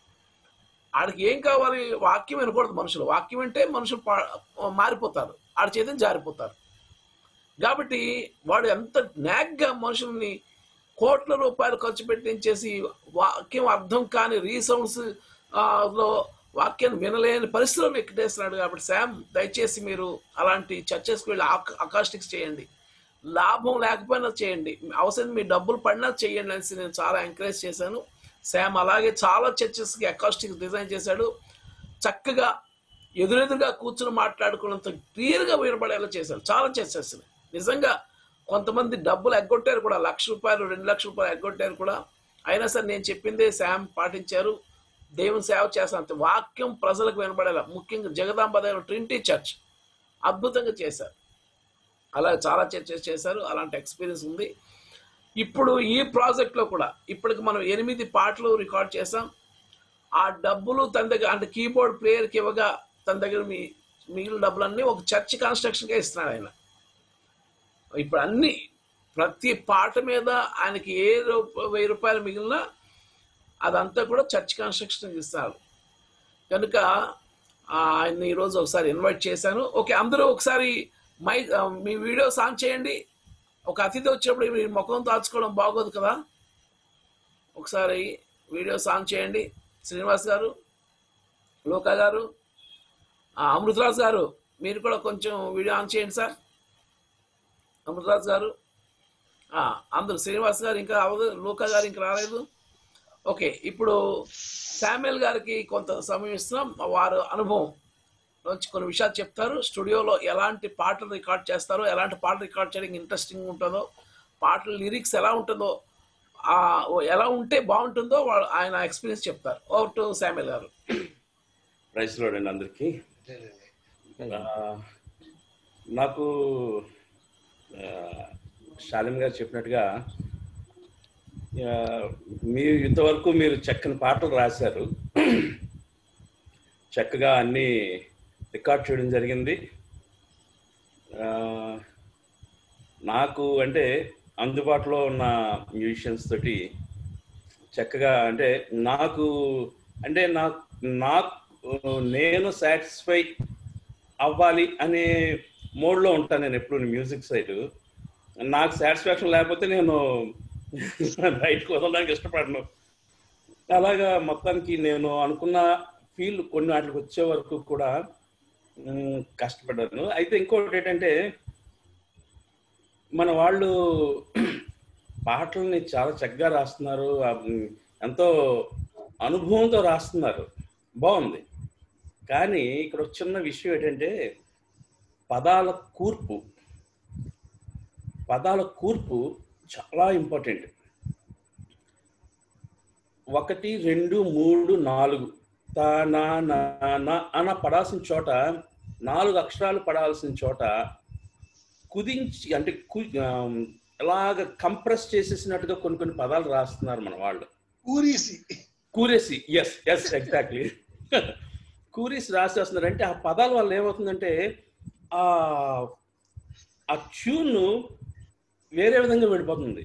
ఆడికి ఏం కావాలి వాక్యం వినకూడదు మనుషులు వాక్యం వింటే మనుషులు పా- మారిపోతారు ఆడి చేతిని జారిపోతారు కాబట్టి వాడు ఎంత నాగ్గా మనుషుల్ని కోట్ల రూపాయలు ఖర్చు పెట్టించేసి వాక్యం అర్థం కాని రీసౌండ్స్ లో వాక్యాన్ని వినలేని పరిస్థితిలో ఎక్కిటేస్తున్నాడు కాబట్టి శామ్ దయచేసి మీరు అలాంటి చర్చెస్కి వెళ్ళి అకాస్టిక్స్ చేయండి లాభం లేకపోయినా చేయండి అవసరం మీ డబ్బులు పడినా చేయండి అనేసి నేను చాలా ఎంకరేజ్ చేశాను శామ్ అలాగే చాలా చర్చెస్కి అకాస్టిక్స్ డిజైన్ చేశాడు చక్కగా ఎదురెదురుగా కూర్చుని మాట్లాడుకున్నంత క్లియర్గా వినపడేలా చేశారు చాలా చర్చెస్ నిజంగా కొంతమంది డబ్బులు ఎగ్గొట్టారు కూడా లక్ష రూపాయలు రెండు లక్షల రూపాయలు ఎగ్గొట్టారు కూడా అయినా సరే నేను చెప్పిందే శామ్ పాటించారు దేవుని సేవ చేస్తాను అంతే వాక్యం ప్రజలకు వినపడేలా ముఖ్యంగా జగదాంబ దగ్గర ట్రింటీ చర్చ్ అద్భుతంగా చేశారు అలా చాలా చర్చస్ చేశారు అలాంటి ఎక్స్పీరియన్స్ ఉంది ఇప్పుడు ఈ ప్రాజెక్ట్లో కూడా ఇప్పటికి మనం ఎనిమిది పాటలు రికార్డ్ చేసాం ఆ డబ్బులు తన దగ్గర అంటే కీబోర్డ్ ప్లేయర్కి ఇవ్వగా తన దగ్గర మీ మిగిలిన డబ్బులన్నీ ఒక చర్చ్ కన్స్ట్రక్షన్కే ఇస్తున్నాడు ఆయన ఇప్పుడు అన్ని ప్రతి పాట మీద ఆయనకి ఏ రూప వెయ్యి రూపాయలు మిగిలినా అదంతా కూడా చర్చ్ కన్స్ట్రక్షన్ ఇస్తారు కనుక ఆ, ఆయన్ని ఈరోజు ఒకసారి ఇన్వైట్ చేశాను ఓకే అందరూ ఒకసారి మై ఆ, మీ వీడియోస్ ఆన్ చేయండి ఒక అతిథి వచ్చినప్పుడు మీ ముఖం దాచుకోవడం బాగోదు కదా ఒకసారి వీడియోస్ ఆన్ చేయండి శ్రీనివాస్ గారు లోకా గారు ఆ, అమృతరాజ్ గారు మీరు కూడా కొంచెం వీడియో ఆన్ చేయండి సార్ అమృతరాజ్ గారు ఆ, అందరూ శ్రీనివాస్ గారు ఇంకా అవ్వదు లోకా గారు ఇంకా రాలేదు ఓకే ఇప్పుడు శామ్యుల్ గారికి కొంత సమయం ఇస్తున్నాం వారు అనుభవం నుంచి కొన్ని విషయాలు చెప్తారు స్టూడియోలో ఎలాంటి పాటలు రికార్డ్ చేస్తారో ఎలాంటి పాటలు రికార్డ్ చేయడానికి ఇంట్రెస్టింగ్ ఉంటుందో పాటల లిరిక్స్ ఎలా ఉంటుందో ఆ, ఓ ఎలా ఉంటే బాగుంటుందో వాళ్ళు ఆయన ఎక్స్పీరియన్స్ చెప్తారు ఓవర్ టు శామ్యుల్ గారు ప్రైస్ లోడ్ అండి అందరికి ఆ, నాకు ఆ, శాలిం గారు చెప్పినట్టుగా ఆ, మీరు ఇంతవరకు మీరు చక్కని పాటలు రాశారు చక్కగా అన్ని రికార్డ్ చేయడం జరిగింది ఆ, నాకు అంటే అందుబాటులో ఉన్న మ్యూజిషియన్స్ తోటి చక్కగా అంటే నాకు అంటే నాకు నాకు నేను సాటిస్ఫై అవ్వాలి అనే మోడ్లో ఉంటాను నేను ఎప్పుడు మ్యూజిక్ సైడ్ నాకు సాటిస్ఫాక్షన్ లేకపోతే నేను బయటకు వదలడానికి ఇష్టపడను అలాగా మొత్తానికి నేను అనుకున్న ఫీల్ కొన్ని వాటికి వచ్చే వరకు కూడా మ్, కష్టపడ్డాను అయితే ఇంకోటి ఏంటంటే మన వాళ్ళు పాటల్ని చాలా చక్కగా రాస్తున్నారు ఆ, మ్, ఎంతో అనుభవంతో రాస్తున్నారు బాగుంది కానీ ఇక్కడ ఒక చిన్న విషయం ఏంటంటే పదాల కూర్పు పదాల కూర్పు చాలా ఇంపార్టెంట్ ఒకటి రెండు మూడు నాలుగు తా నా నా నా అన్న పడాల్సిన చోట నాలుగు అక్షరాలు పడాల్సిన చోట కుదించి అంటే కు ఆమ్, ఎలాగ కంప్రెస్ చేసేసినట్టుగా కొన్ని కొన్ని పదాలు రాస్తున్నారు మన వాళ్ళు ఊరీసి కూరేసి ఎస్ ఎస్ ఎగ్జాక్ట్లీ కూరీస్ రాసేస్తున్నారంటే ఆ పదాల వల్ల ఏమవుతుందంటే ఆ ఆ ట్యూన్ వేరే విధంగా వెళ్ళిపోతుంది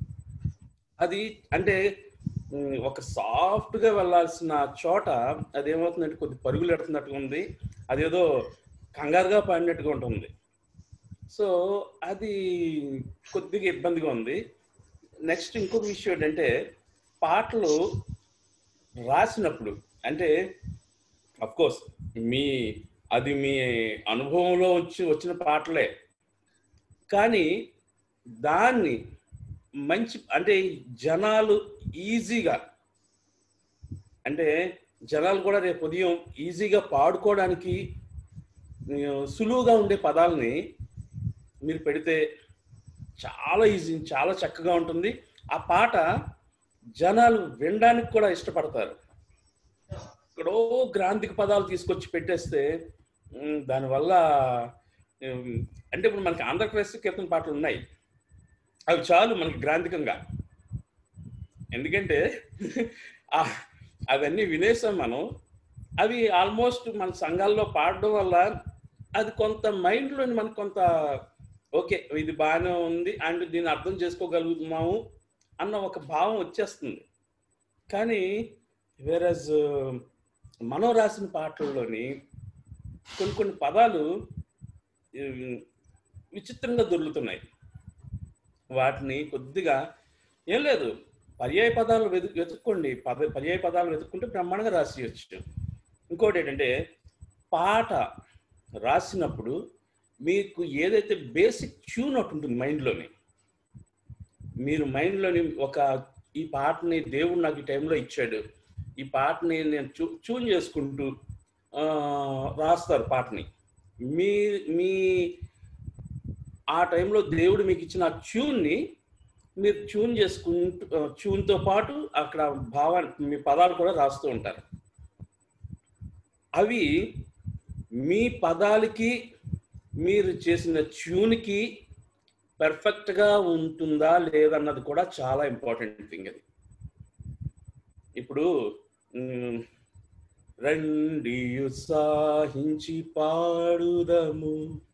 అది అంటే ఉమ్, ఒక సాఫ్ట్ గా వెళ్ళాల్సిన చోట అది ఏమవుతుందంటే కొద్ది పరుగులు ఎడుతున్నట్టుగా ఉంది అదేదో కంగారుగా పాడినట్టుగా ఉంటుంది సో అది కొద్దిగా ఇబ్బందిగా ఉంది నెక్స్ట్ ఇంకొక విషయం ఏంటంటే పాటలు రాసినప్పుడు అంటే అఫ్ కోర్స్ మీ అది మీ అనుభవంలో వచ్చి వచ్చిన పాటలే కానీ దాన్ని మంచి అంటే జనాలు ఈజీగా అంటే జనాలు కూడా రేపు ఉదయం ఈజీగా పాడుకోవడానికి ఆ, సులువుగా ఉండే పదాలని మీరు పెడితే చాలా ఈజీ చాలా చక్కగా ఉంటుంది ఆ పాట జనాలు వినడానికి కూడా ఇష్టపడతారు ఇక్కడో గ్రాంధిక పదాలు తీసుకొచ్చి పెట్టేస్తే ఉమ్, దానివల్ల ఉమ్, అంటే ఇప్పుడు మనకి ఆంధ్రప్రదేశ్ కీర్తన పాటలు ఉన్నాయి అవి చాలు మనకి గ్రాంధికంగా ఎందుకంటే ఆ, అవన్నీ వినేసాం మనం అవి ఆల్మోస్ట్ మన సంఘాల్లో పాడడం వల్ల అది కొంత మైండ్లో మనకు కొంత ఓకే ఇది బాగానే ఉంది అండ్ దీన్ని అర్థం చేసుకోగలుగుతున్నాము అన్న ఒక భావం వచ్చేస్తుంది కానీ వేరజ్ మనం రాసిన పాటల్లోని కొన్ని కొన్ని పదాలు ఉమ్, విచిత్రంగా దొరుకుతున్నాయి వాటిని కొద్దిగా ఏం లేదు పర్యాయ పదాలు వెతు వెతుక్కోండి పద పర్యాయ పదాలు వెతుక్కుంటే బ్రహ్మాండంగా రాసియచ్చు ఇంకోటి ఏంటంటే పాట రాసినప్పుడు మీకు ఏదైతే బేసిక్ ట్యూన్ ఒకటి ఉంటుంది మైండ్లోని మీరు మైండ్లోని ఒక ఈ పాటని దేవుడు నాకు ఈ టైంలో ఇచ్చాడు ఈ పాటని నేను చూ ట్యూన్ చేసుకుంటూ ఆ, రాస్తారు పాటని మీ మీ ఆ టైంలో దేవుడు మీకు ఇచ్చిన ఆ ట్యూన్ని మీరు ట్యూన్ చేసుకుంటూ ఆ, ట్యూన్తో పాటు అక్కడ భావాన్ని మీ పదాలు కూడా రాస్తూ ఉంటారు అవి మీ పదాలకి మీరు చేసిన ట్యూన్కి పర్ఫెక్ట్గా ఉంటుందా లేదన్నది కూడా చాలా ఇంపార్టెంట్ థింగ్ అది ఇప్పుడు మ్, రండి ఉత్సాహించి పాడుదము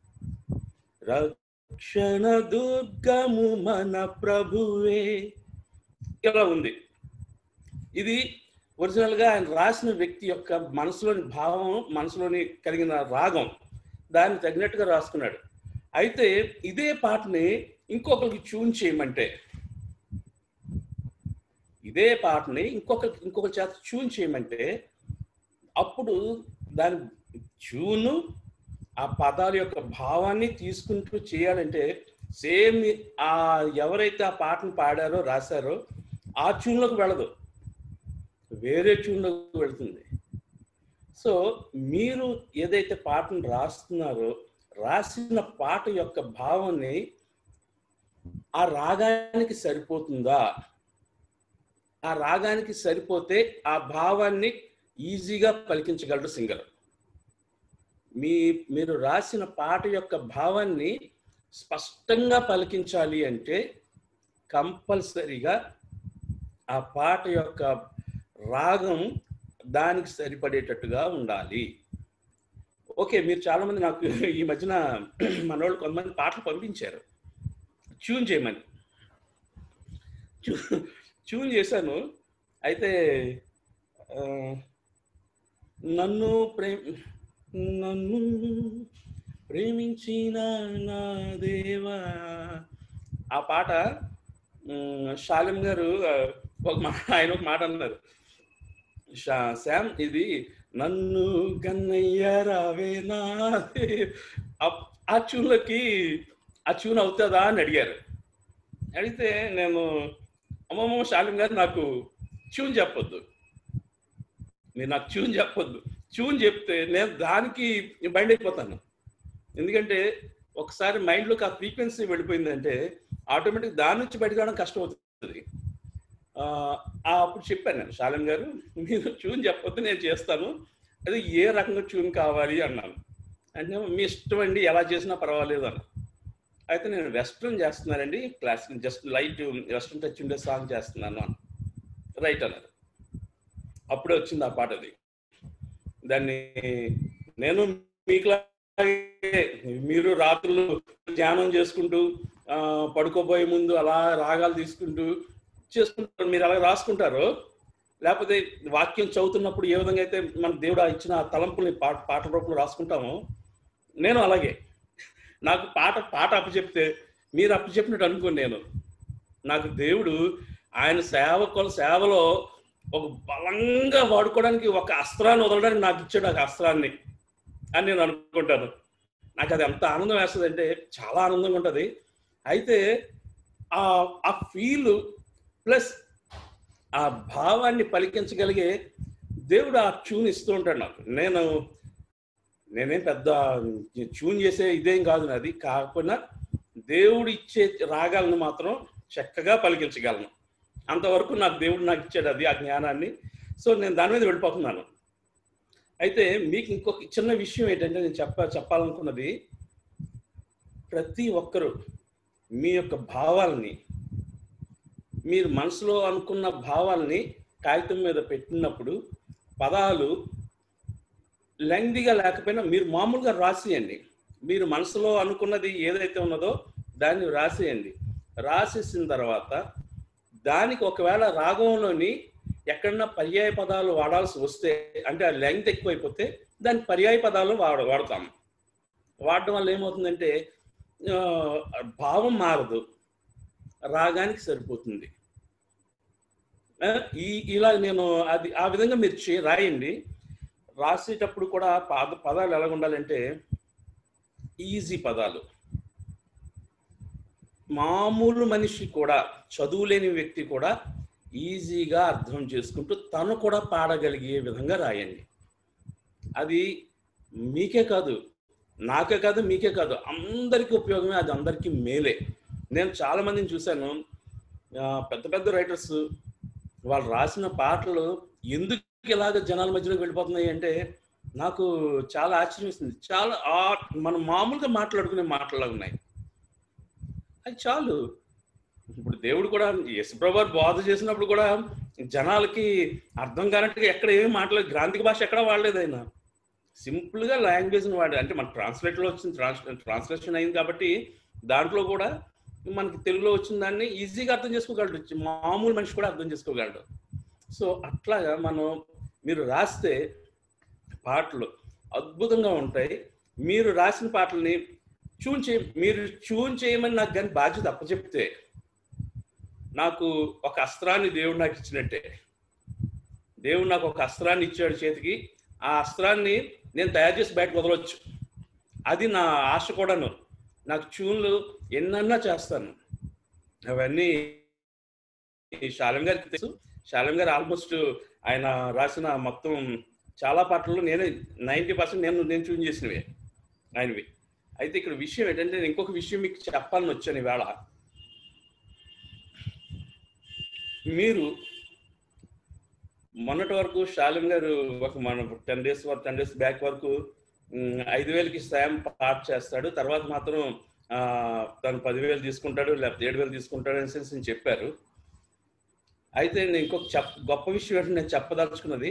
రక్షణ దుర్గము మన ప్రభువే ఇలా ఉంది ఇది ఒరిజినల్ గా ఆయన రాసిన వ్యక్తి యొక్క మనసులోని భావం మనసులోని కలిగిన రాగం దాన్ని తగినట్టుగా రాసుకున్నాడు అయితే ఇదే పాటని ఇంకొకరికి ట్యూన్ చేయమంటే ఇదే పాటని ఇంకొక ఇంకొక చేత ట్యూన్ చేయమంటే అప్పుడు దాని ట్యూను ఆ పదాల యొక్క భావాన్ని తీసుకుంటూ చేయాలంటే సేమ్ ఆ ఎవరైతే ఆ పాటను పాడారో రాశారో ఆ ట్యూన్లోకి వెళ్ళదు వేరే ట్యూన్లోకి వెళ్తుంది సో మీరు ఏదైతే పాటను రాస్తున్నారో రాసిన పాట యొక్క భావాన్ని ఆ రాగానికి సరిపోతుందా ఆ రాగానికి సరిపోతే ఆ భావాన్ని ఈజీగా పలికించగలరు సింగర్ మీ మీరు రాసిన పాట యొక్క భావాన్ని స్పష్టంగా పలికించాలి అంటే కంపల్సరీగా ఆ పాట యొక్క రాగం దానికి సరిపడేటట్టుగా ఉండాలి ఓకే మీరు చాలా మంది నాకు ఈ మధ్యన మనోళ్ళు కొంతమంది పాటలు పంపించారు ట్యూన్ చేయమని ట్యూ- ట్యూన్ చేశాను అయితే ఆ, నన్ను ప్రేమ నన్ను ప్రేమించిన నా దేవా ఆ పాట ఉమ్, శాలిం గారు ఆ, ఒక మాట ఆయన ఒక మాట అన్నారు శా- శామ్ ఇది నన్ను గన్నయ్య రావే నా దే-" ఆ- ఆ ట్యూన్లకి ఆ ట్యూన్ అవుతుందా అని అడిగారు అడిగితే నేను అమ్మమ్మ శాలిం గారు నాకు ట్యూన్ చెప్పొద్దు మీరు నాకు ట్యూన్ చెప్పొద్దు ట్యూన్ చెప్తే నేను దానికి బైండ్ అయిపోతాను ఎందుకంటే ఒకసారి మైండ్లోకి ఆ ఫ్రీక్వెన్సీ వెళ్ళిపోయిందంటే ఆటోమేటిక్ దాని నుంచి బయటకు రావడం కష్టం అవుతుంది ఆ, ఆ అప్పుడు చెప్పాను నేను శాలం గారు మీరు ట్యూన్ చెప్పొద్దు నేను చేస్తాను అది ఏ రకంగా ట్యూన్ కావాలి అన్నాను అంటే మీ ఇష్టం అండి ఎలా చేసినా పర్వాలేదు అన్న అయితే నేను వెస్ట్రన్ చేస్తున్నానండి classic just light western touch ఉండే సాంగ్ చేస్తున్నాను అన్న రైట్ అన్నారు అప్పుడే వచ్చింది ఆ పాట అది దాన్ని నేను మీకులాగే మీరు రాత్రులు ధ్యానం చేసుకుంటూ ఆ, పడుకోబోయే ముందు అలా రాగాలు తీసుకుంటూ చేసుకుంటారు మీరు అలా రాసుకుంటారు లేకపోతే వాక్యం చదువుతున్నప్పుడు ఏ విధంగా అయితే మన దేవుడు ఆ ఇచ్చిన ఆ తలంపుల్ని పాట పాటల రూపంలో రాసుకుంటామో నేను అలాగే నాకు పాట పాట అప్పచెప్తే మీరు అప్పచెప్పినట్టు అనుకోను నేను నాకు దేవుడు ఆయన సేవకుల సేవలో ఒక బలంగా వాడుకోవడానికి ఒక అస్త్రాన్ని వదలడానికి నాకు ఇచ్చాడు ఆ అస్త్రాన్ని అని నేను అనుకుంటాను నాకు అది ఎంత ఆనందం వేస్తుంది అంటే చాలా ఆనందంగా ఉంటుంది అయితే ఆ ఆ ఫీల్ ప్లస్ ఆ భావాన్ని పలికించగలిగే దేవుడు ఆ ట్యూన్ ఇస్తూ ఉంటాడు నాకు నేను నేనేం పెద్ద ట్యూన్ చేసే ఇదేం కాదు నాది కాకపోయినా దేవుడు ఇచ్చే రాగాలను మాత్రం చక్కగా పలికించగలను అంతవరకు నాకు దేవుడు నాకు ఇచ్చాడు అది ఆ జ్ఞానాన్ని సో నేను దాని మీద వెళ్ళిపోతున్నాను అయితే మీకు ఇంకొక చిన్న విషయం ఏంటంటే నేను చెప్ప చెప్పాలనుకున్నది ప్రతి ఒక్కరూ మీ యొక్క భావాల్ని మీరు మనసులో అనుకున్న భావాల్ని కాగితం మీద పెట్టినప్పుడు పదాలు లెంగ్దిగా లేకపోయినా మీరు మామూలుగా రాసేయండి మీరు మనసులో అనుకున్నది ఏదైతే ఉన్నదో దాన్ని రాసేయండి రాసేసిన తర్వాత దానికి ఒకవేళ రాగంలోని ఎక్కడన్నా పర్యాయ పదాలు వాడాల్సి వస్తే అంటే ఆ లెంగ్త్ ఎక్కువైపోతే దాని పర్యాయ పదాలు వాడ వాడతాం వాడడం వల్ల ఏమవుతుందంటే ఆ, భావం మారదు రాగానికి సరిపోతుంది ఆ, ఈ ఇలా నేను అది ఆ విధంగా మీరు చే రాయండి రాసేటప్పుడు కూడా పద పదాలు ఎలా ఉండాలంటే ఈజీ పదాలు మామూలు మనిషి కూడా చదువులేని వ్యక్తి కూడా ఈజీగా అర్థం చేసుకుంటూ తను కూడా పాడగలిగే విధంగా రాయండి అది మీకే కాదు నాకే కాదు మీకే కాదు అందరికీ ఉపయోగమే అది అందరికీ మేలే నేను చాలా మందిని చూశాను ఆ, పెద్ద పెద్ద రైటర్స్ వాళ్ళు రాసిన పాటలు ఎందుకు ఇలాగ జనాల మధ్యలోకి వెళ్ళిపోతున్నాయి అంటే నాకు చాలా ఆశ్చర్యం వేసింది చాలా ఆ మనం మామూలుగా మాట్లాడుకునే మాటలు ఉన్నాయి అది చాలు ఇప్పుడు దేవుడు కూడా యశుప్రభు బోధ చేసినప్పుడు కూడా జనాలకి అర్థం కానట్టుగా ఎక్కడ ఏమి మాట్లాడలేదు గ్రాంధిక భాష ఎక్కడ వాడలేదు ఆయన సింపుల్ గా లాంగ్వేజ్ వాడు అంటే మన ట్రాన్స్లేట్ లో వచ్చింది ట్రాన్స్లేషన్ అయింది కాబట్టి దాంట్లో కూడా మనకి తెలుగులో వచ్చిన దాన్ని ఈజీగా అర్థం చేసుకోగలడు మామూలు మనిషి కూడా అర్థం చేసుకోగలడు సో అట్లాగా మనం మీరు రాస్తే పాటలు అద్భుతంగా ఉంటాయి మీరు రాసిన పాటల్ని ట్యూన్ చేయ మీరు ట్యూన్ చేయమని నాకు కానీ బాధ్యత అప్పచెప్తే నాకు ఒక అస్త్రాన్ని దేవుడు నాకు ఇచ్చినట్టే దేవుడు నాకు ఒక అస్త్రాన్ని ఇచ్చాడు చేతికి ఆ అస్త్రాన్ని నేను తయారు చేసి బయటకు వదలవచ్చు అది నా ఆశ కూడాను నాకు ట్యూన్లు ఎన్నన్నా చేస్తాను అవన్నీ ఈ శాలం గారికి తెలుసు శాలం గారు ఆల్మోస్ట్ ఆయన రాసిన మొత్తం చాలా పాటలు నేనే నైంటీ పర్సెంట్ నేను నేను ట్యూన్ చేసినవే ఆయనవి అయితే ఇక్కడ విషయం ఏంటంటే నేను ఇంకొక విషయం మీకు చెప్పాలని వచ్చాను ఈవేళ మీరు మొన్నటి వరకు శాలిం గారు ఒక మన టెన్ డేస్ వరకు టెన్ డేస్ బ్యాక్ వరకు ఉమ్, ఐదు వేలకి సాయం పార్ట్ చేస్తాడు తర్వాత మాత్రం ఆ, తను పదివేలు తీసుకుంటాడు లేకపోతే ఏడు వేలు తీసుకుంటాడు అని నేను చెప్పారు అయితే నేను ఇంకొక చెప్ గొప్ప విషయం ఏంటంటే నేను చెప్పదలుచుకున్నది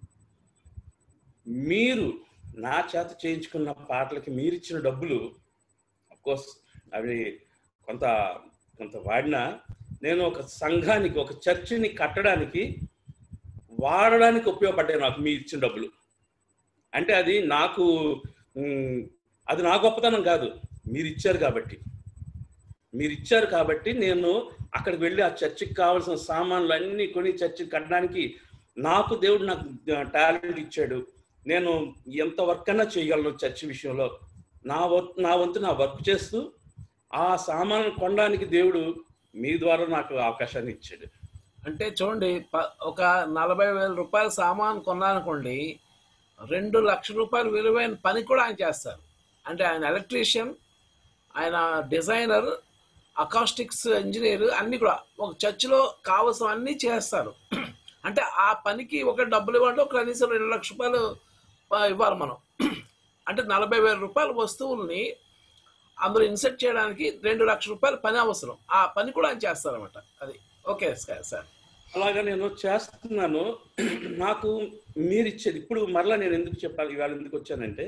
మీరు నా చేత చేయించుకున్న పాటలకి మీరు ఇచ్చిన డబ్బులు కోర్స్ అవి కొంత కొంత వాడినా నేను ఒక సంఘానికి ఒక చర్చిని కట్టడానికి వాడడానికి ఉపయోగపడ్డాయి నాకు మీ ఇచ్చిన డబ్బులు అంటే అది నాకు ఉమ్, అది నా గొప్పతనం కాదు మీరు ఇచ్చారు కాబట్టి మీరు ఇచ్చారు కాబట్టి నేను అక్కడికి వెళ్ళి ఆ చర్చికి కావాల్సిన సామాన్లు అన్నీ కొని చర్చికి కట్టడానికి నాకు దేవుడు నాకు టాలెంట్ ఇచ్చాడు నేను ఎంత వర్క్ అన్నా చేయగలను చర్చి విషయంలో నా వర్క్ నా వంతు నా వర్క్ చేస్తూ ఆ సామాన్లు కొనడానికి దేవుడు మీ ద్వారా నాకు అవకాశాన్ని ఇచ్చాడు అంటే చూడండి ప- ఒక నలభై వేల రూపాయల సామాన్ కొన్నానుకోండి రెండు లక్షల రూపాయలు విలువైన పని కూడా ఆయన చేస్తారు అంటే ఆయన ఎలక్ట్రీషియన్ ఆయన డిజైనర్ అకాస్టిక్స్ ఇంజనీర్ అన్ని కూడా ఒక చర్చిలో కావలసిన అన్ని చేస్తారు అంటే ఆ పనికి ఒక డబ్బులు ఇవ్వండి ఒక కనీసం రెండు లక్షల రూపాయలు ఆ, ఇవ్వాలి మనం అంటే నలభై వేల రూపాయల వస్తువుల్ని అందులో ఇన్సెట్ చేయడానికి రెండు లక్షల రూపాయలు పని అవసరం ఆ పని కూడా ఆయన చేస్తారన్నమాట అది ఓకే సార్ సార్ అలాగా నేను చేస్తున్నాను నాకు మీరు ఇచ్చేది ఇప్పుడు మరలా నేను ఎందుకు చెప్పాలి ఇవాళ ఎందుకు వచ్చానంటే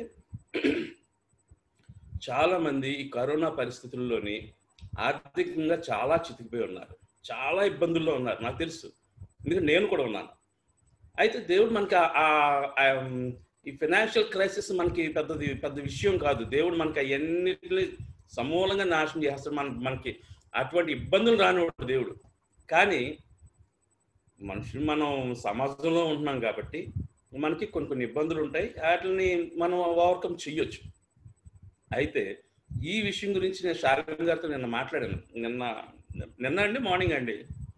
చాలా మంది ఈ కరోనా పరిస్థితుల్లోని ఆర్థికంగా చాలా చితికిపోయి ఉన్నారు చాలా ఇబ్బందుల్లో ఉన్నారు నాకు తెలుసు ఎందుకంటే నేను కూడా ఉన్నాను అయితే దేవుడు మనకి ఆ- ఆ- ఆ, ఉమ్, ఈ ఫైనాన్షియల్ క్రైసిస్ మనకి పెద్దది పెద్ద విషయం కాదు దేవుడు మనకి అవన్నిటిని సమూలంగా నాశనం చేస్తాడు మన మనకి అటువంటి ఇబ్బందులు రానివాడు దేవుడు కానీ మనుషులు మనం సమాజంలో ఉంటున్నాం కాబట్టి మనకి కొన్ని కొన్ని ఇబ్బందులు ఉంటాయి వాటిని మనం ఓవర్కమ్ చెయ్యొచ్చు అయితే ఈ విషయం గురించి నేను శారద గారితో నిన్న మాట్లాడాను నిన్న నిన్న అండి మార్నింగ్ అండి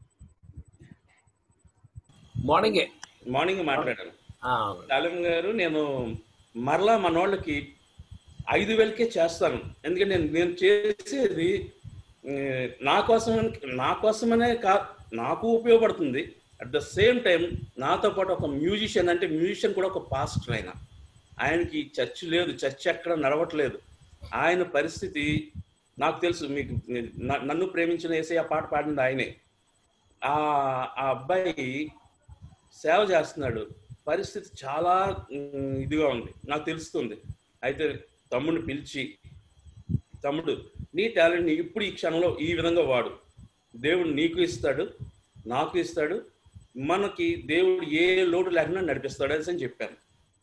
మార్నింగే మార్నింగ్ మాట్లాడాను ఆ, శాలం గారు నేను మరలా మన వాళ్ళకి ఐదు వేలకే చేస్తాను ఎందుకంటే నేను నేను చేసేది ఏ, నా కోసం నా కోసమనే కా నాకు ఉపయోగపడుతుంది అట్ ద సేమ్ టైం నాతో పాటు ఒక మ్యూజిషియన్ అంటే మ్యూజిషియన్ కూడా ఒక పాస్టర్ ఆయన ఆయనకి చర్చ్ లేదు చర్చ్ ఎక్కడ నడవట్లేదు ఆయన పరిస్థితి నాకు తెలుసు మీకు న- నన్ను ప్రేమించిన వేసే ఆ పాట పాడింది ఆయనే ఆ ఆ అబ్బాయి సేవ చేస్తున్నాడు పరిస్థితి చాలా ఉమ్, ఇదిగా ఉంది నాకు తెలుస్తుంది అయితే తమ్ముడిని పిలిచి తమ్ముడు నీ టాలెంట్ని ఇప్పుడు ఈ క్షణంలో ఈ విధంగా వాడు దేవుడు నీకు ఇస్తాడు నాకు ఇస్తాడు మనకి దేవుడు ఏ లోటు లేకుండా నడిపిస్తాడు అనేసి అని చెప్పాను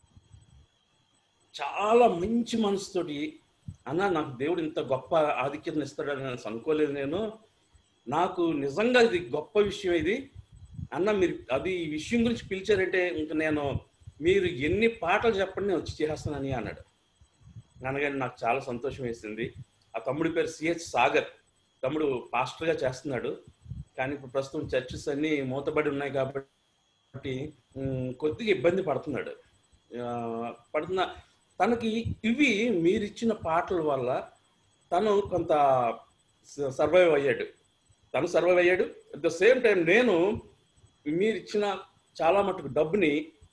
చాలా మంచి మనసుతోటి అన్న నాకు దేవుడు ఇంత గొప్ప ఆధిక్యతను ఇస్తాడని నేను అనుకోలేదు నేను నాకు నిజంగా ఇది గొప్ప విషయం ఇది అన్న మీరు అది ఈ విషయం గురించి పిలిచారంటే ఇంక నేను మీరు ఎన్ని పాటలు చెప్పండి నేను వచ్చి చేస్తానని అన్నాడు అనగానే నాకు చాలా సంతోషం వేసింది ఆ తమ్ముడి పేరు సిహెచ్ సాగర్ తమ్ముడు పాస్టర్గా చేస్తున్నాడు కానీ ఇప్పుడు ప్రస్తుతం చర్చెస్ అన్నీ మూతబడి ఉన్నాయి కాబట్టి ఉమ్, కొద్దిగా ఇబ్బంది పడుతున్నాడు ఆ, పడుతున్న తనకి ఇవి మీరిచ్చిన పాటల వల్ల తను కొంత సర్వైవ్ అయ్యాడు తను సర్వైవ్ అయ్యాడు అట్ ద సేమ్ టైం నేను మీరు ఇచ్చిన చాలా మటుకు డబ్బుని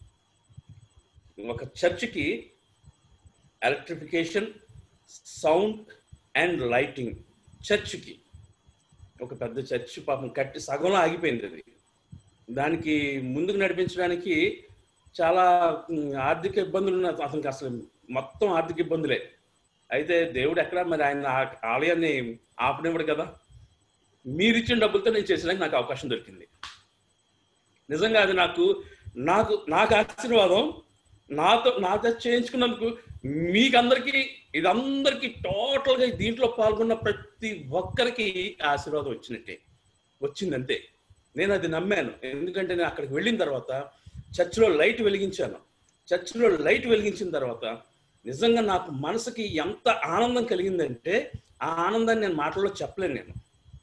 ఒక చర్చికి ఎలక్ట్రిఫికేషన్ సౌండ్ అండ్ లైటింగ్ చర్చికి ఒక పెద్ద చర్చ్ పాపం కట్టి సగంలో ఆగిపోయింది అది దానికి ముందుకు నడిపించడానికి చాలా ఉమ్, ఆర్థిక ఇబ్బందులు ఉన్నాయి అతనికి అసలు మొత్తం ఆర్థిక ఇబ్బందులే అయితే దేవుడు ఎక్కడ మరి ఆయన ఆ- ఆలయాన్ని ఆపనివ్వడు కదా మీరు ఇచ్చిన డబ్బులతో నేను చేసడానికి నాకు అవకాశం దొరికింది నిజంగా అది నాకు నాకు నాకు ఆశీర్వాదం నాతో నాతో చేయించుకున్నందుకు మీకందరికీ ఇదందరికీ టోటల్గా దీంట్లో పాల్గొన్న ప్రతి ఒక్కరికి ఆశీర్వాదం వచ్చినట్టే వచ్చింది అంతే నేను అది నమ్మాను ఎందుకంటే నేను అక్కడికి వెళ్ళిన తర్వాత చర్చిలో లైట్ వెలిగించాను చర్చిలో లైట్ వెలిగించిన తర్వాత నిజంగా నాకు మనసుకి ఎంత ఆనందం కలిగిందంటే ఆ ఆనందాన్ని నేను మాటల్లో చెప్పలేను నేను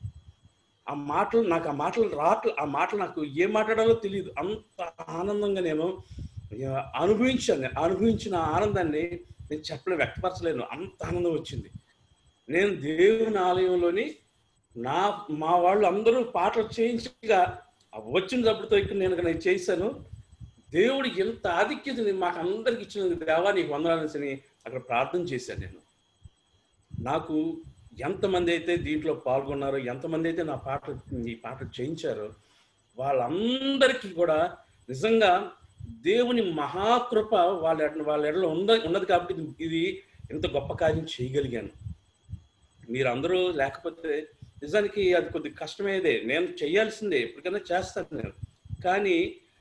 ఆ మాటలు నాకు ఆ మాటలు రావట్లే ఆ మాటలు నాకు ఏం మాట్లాడాలో తెలియదు అంత ఆనందంగా నేను ఆ, అనుభవించాను అనుభవించిన ఆ ఆనందాన్ని నేను చెప్పలే వ్యక్తపరచలేను అంత ఆనందం వచ్చింది నేను దేవుని ఆలయంలోని నా మా వాళ్ళు అందరూ పాటలు చేయించగా ఆ వచ్చిన డబ్బులతో ఇక్కడ నేను నేను చేశాను దేవుడు ఎంత ఆధిక్యతని మాకు అందరికి ఇచ్చిన దేవా నీకు వందనాలని అక్కడ ప్రార్థన చేశాను నేను నాకు ఎంతమంది అయితే దీంట్లో పాల్గొన్నారో ఎంతమంది అయితే నా పాట ఈ పాట చేయించారో వాళ్ళందరికీ కూడా నిజంగా దేవుని మహాకృప వాళ్ళ ఎడ- వాళ్ళ ఎడలో ఉంద ఉన్నది కాబట్టి ఇది- ఇది ఇంత గొప్ప కార్యం చేయగలిగాను మీరందరూ లేకపోతే నిజానికి అది కొద్ది కష్టమేదే నేను చేయాల్సిందే ఎప్పటికైనా చేస్తాను నేను కానీ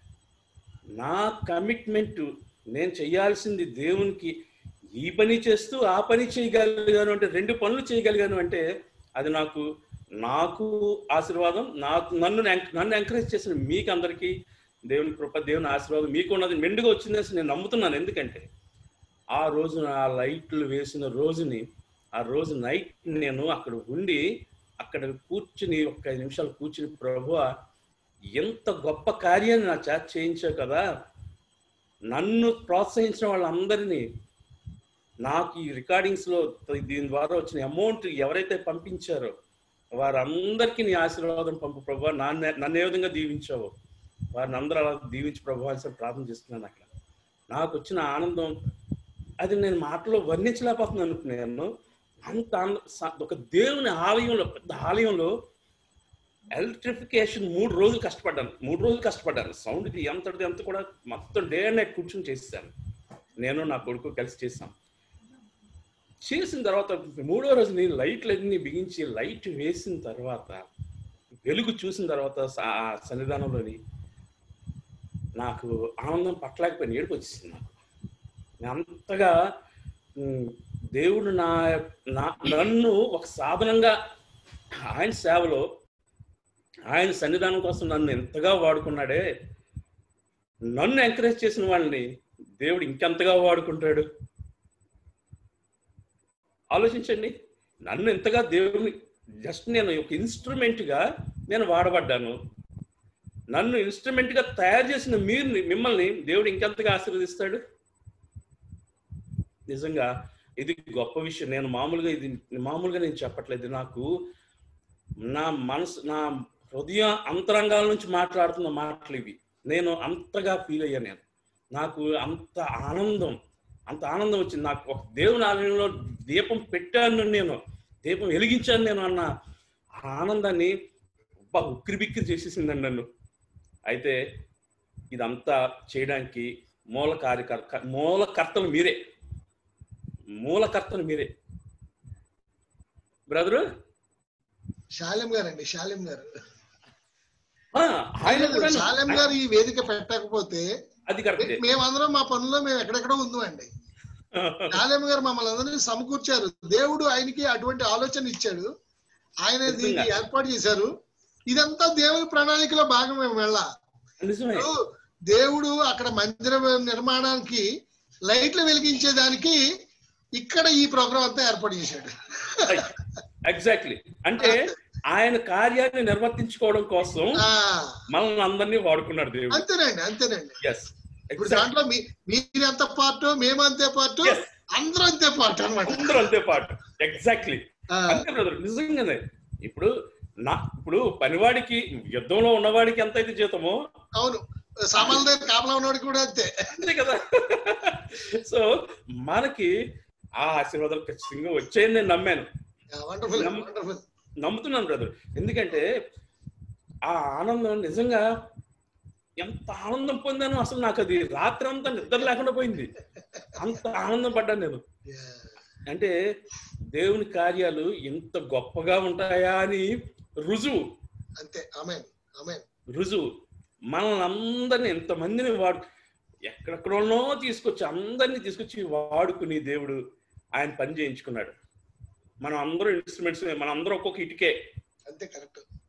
నా కమిట్మెంట్ నేను చేయాల్సింది దేవునికి ఈ పని చేస్తూ ఆ పని చేయగలిగాను అంటే రెండు పనులు చేయగలిగాను అంటే అది నాకు నాకు ఆశీర్వాదం నాకు నన్ను ఎంక- నన్ను ఎంకరేజ్ చేసిన మీకు అందరికీ దేవుని కృప దేవుని ఆశీర్వాదం మీకు ఉన్నది మెండుగా వచ్చిందని నేను నమ్ముతున్నాను ఎందుకంటే ఆ రోజున ఆ లైట్లు వేసిన రోజుని ఆ రోజు నైట్ నేను అక్కడ ఉండి అక్కడ కూర్చుని ఒక్క ఐదు నిమిషాలు కూర్చుని ప్రభు ఎంత గొప్ప కార్యాన్ని నా చేత చేయించావు కదా నన్ను ప్రోత్సహించిన వాళ్ళందరినీ నాకు ఈ రికార్డింగ్స్ లో దీని ద్వారా వచ్చిన అమౌంట్ ఎవరైతే పంపించారో వారందరికీ నీ ఆశీర్వాదం పంపు ప్రభు నన్ను నన్ను ఏ విధంగా దీవించావో వారిని అందరూ అలా దీవించి ప్రభు అని ప్రార్థన చేస్తున్నాను అక్కడ నాకు వచ్చిన ఆనందం అది నేను మాటలో వర్ణించలేకపోతున్నాను నేను అంత ఆనంద- స- ఒక దేవుని ఆలయంలో పెద్ద ఆలయంలో ఎలక్ట్రిఫికేషన్ మూడు రోజులు కష్టపడ్డాను మూడు రోజులు కష్టపడ్డాను సౌండ్కి ఎంతటిది ఎంత కూడా మొత్తం డే అండ్ నైట్ కూర్చొని చేశాను నేను నా కొడుకు కలిసి చేశాం చేసిన తర్వాత మూడో రోజు నేను లైట్లు అన్ని బిగించి లైట్ వేసిన తర్వాత వెలుగు చూసిన తర్వాత స- ఆ సన్నిధానంలోని నాకు ఆనందం పట్టలేకపోయిన ఏడుపు వచ్చేసింది నాకు నేను అంతగా ఉమ్, దేవుడు నా నా నన్ను ఒక సాధనంగా ఆయన సేవలో ఆయన సన్నిధానం కోసం నన్ను ఎంతగా వాడుకున్నాడే నన్ను ఎంకరేజ్ చేసిన వాళ్ళని దేవుడు ఇంకెంతగా వాడుకుంటాడు ఆలోచించండి నన్ను ఎంతగా దేవుని జస్ట్ నేను ఒక ఇన్స్ట్రుమెంట్గా నేను వాడబడ్డాను నన్ను ఇన్స్ట్రుమెంట్గా తయారు చేసిన మీరు మిమ్మల్ని దేవుడు ఇంకెంతగా ఆశీర్వదిస్తాడు నిజంగా ఇది గొప్ప విషయం నేను మామూలుగా ఇది మామూలుగా నేను చెప్పట్లేదు నాకు నా మనసు నా హృదయ అంతరంగాల నుంచి మాట్లాడుతున్న మాటలు ఇవి నేను అంతగా ఫీల్ అయ్యాను నేను నాకు అంత ఆనందం అంత ఆనందం వచ్చింది నాకు ఒక దేవుని ఆలయంలో దీపం పెట్టాను నేను దీపం వెలిగించాను నేను అన్న ఆ ఆనందాన్ని అబ్బా ఉక్కిరి బిక్కిరి చేసేసిందండి నన్ను అయితే ఇదంతా చేయడానికి మూల కార్యకర్త మూలకర్తలు మీరే మూలకర్తలు మీరే బ్రదరు శాలెం గారు అండి శాలెం గారు ఆ, ఆయన కూడా శాలెం గారు ఈ వేదిక పెట్టకపోతే అది కరెక్టే మేమందరం మా పనుల్లో మేము ఎక్కడెక్కడో ఉందామండి శాలెం గారు మమ్మల్ని అందరినీ సమకూర్చారు దేవుడు ఆయనకి అటువంటి ఆలోచన ఇచ్చాడు ఆయన దీన్ని నిజంగా. ఏర్పాటు చేశారు ఇదంతా దేవుని ప్రణాళికలో భాగమే వెళ్ళ నిజమే దేవుడు అక్కడ మందిర నిర్మాణానికి లైట్లు వెలిగించేదానికి ఇక్కడ ఈ ప్రోగ్రామ్ అంతా ఏర్పాటు చేశాడు ఎగ్జాక్ట్లీ అంటే ఆయన కార్యాన్ని నిర్వర్తించుకోవడం కోసం ఆ, మనల్ని అందరినీ వాడుకున్నాడు దేవుడు అంతేనండి అంతేనండి ఎస్ ఇప్పుడు దాంట్లో మీ మీరెంత పార్ట్ మేము అంతే పార్ట్ Yes. అందరూ అంతే పార్ట్ అనమాట అందరూ అంతే పాటు ఎగ్జాక్ట్లీ అంతే బ్రదర్ నిజంగానే ఇప్పుడు నా ఇప్పుడు పనివాడికి యుద్ధంలో ఉన్నవాడికి ఎంత అయితే జీతమో అవును సామాన్ల దగ్గర కాపలా ఉన్నవాడికి కూడా అంతే అంతే కదా సో మనకి ఆ ఆశీర్వాదాలు ఖచ్చితంగా వచ్చాయని నేను నమ్మాను వండర్ఫుల్ నమ్మ- వండర్ఫుల్ నమ్ముతున్నాను బ్రదర్ ఎందుకంటే ఆ ఆనందం నిజంగా ఎంత ఆనందం పొందానో అసలు నాకు అది రాత్రి అంతా నిద్ర లేకుండా పోయింది అంత ఆనందం పడ్డాను నేను అంటే దేవుని కార్యాలు ఎంత గొప్పగా ఉంటాయా అని రుజువు అంతే ఆమెన్ ఆమెన్ రుజువు మనల్ని అందరిని ఎంతమందిని వాడు ఎక్కడెక్కడోనో తీసుకొచ్చి అందరినీ తీసుకొచ్చి వాడుకుని దేవుడు ఆయన పని చేయించుకున్నాడు మనం అందరూ ఇన్స్ట్రుమెంట్స్ మనం అందరూ ఒక్కొక్క ఇటుకే అంతే కరెక్ట్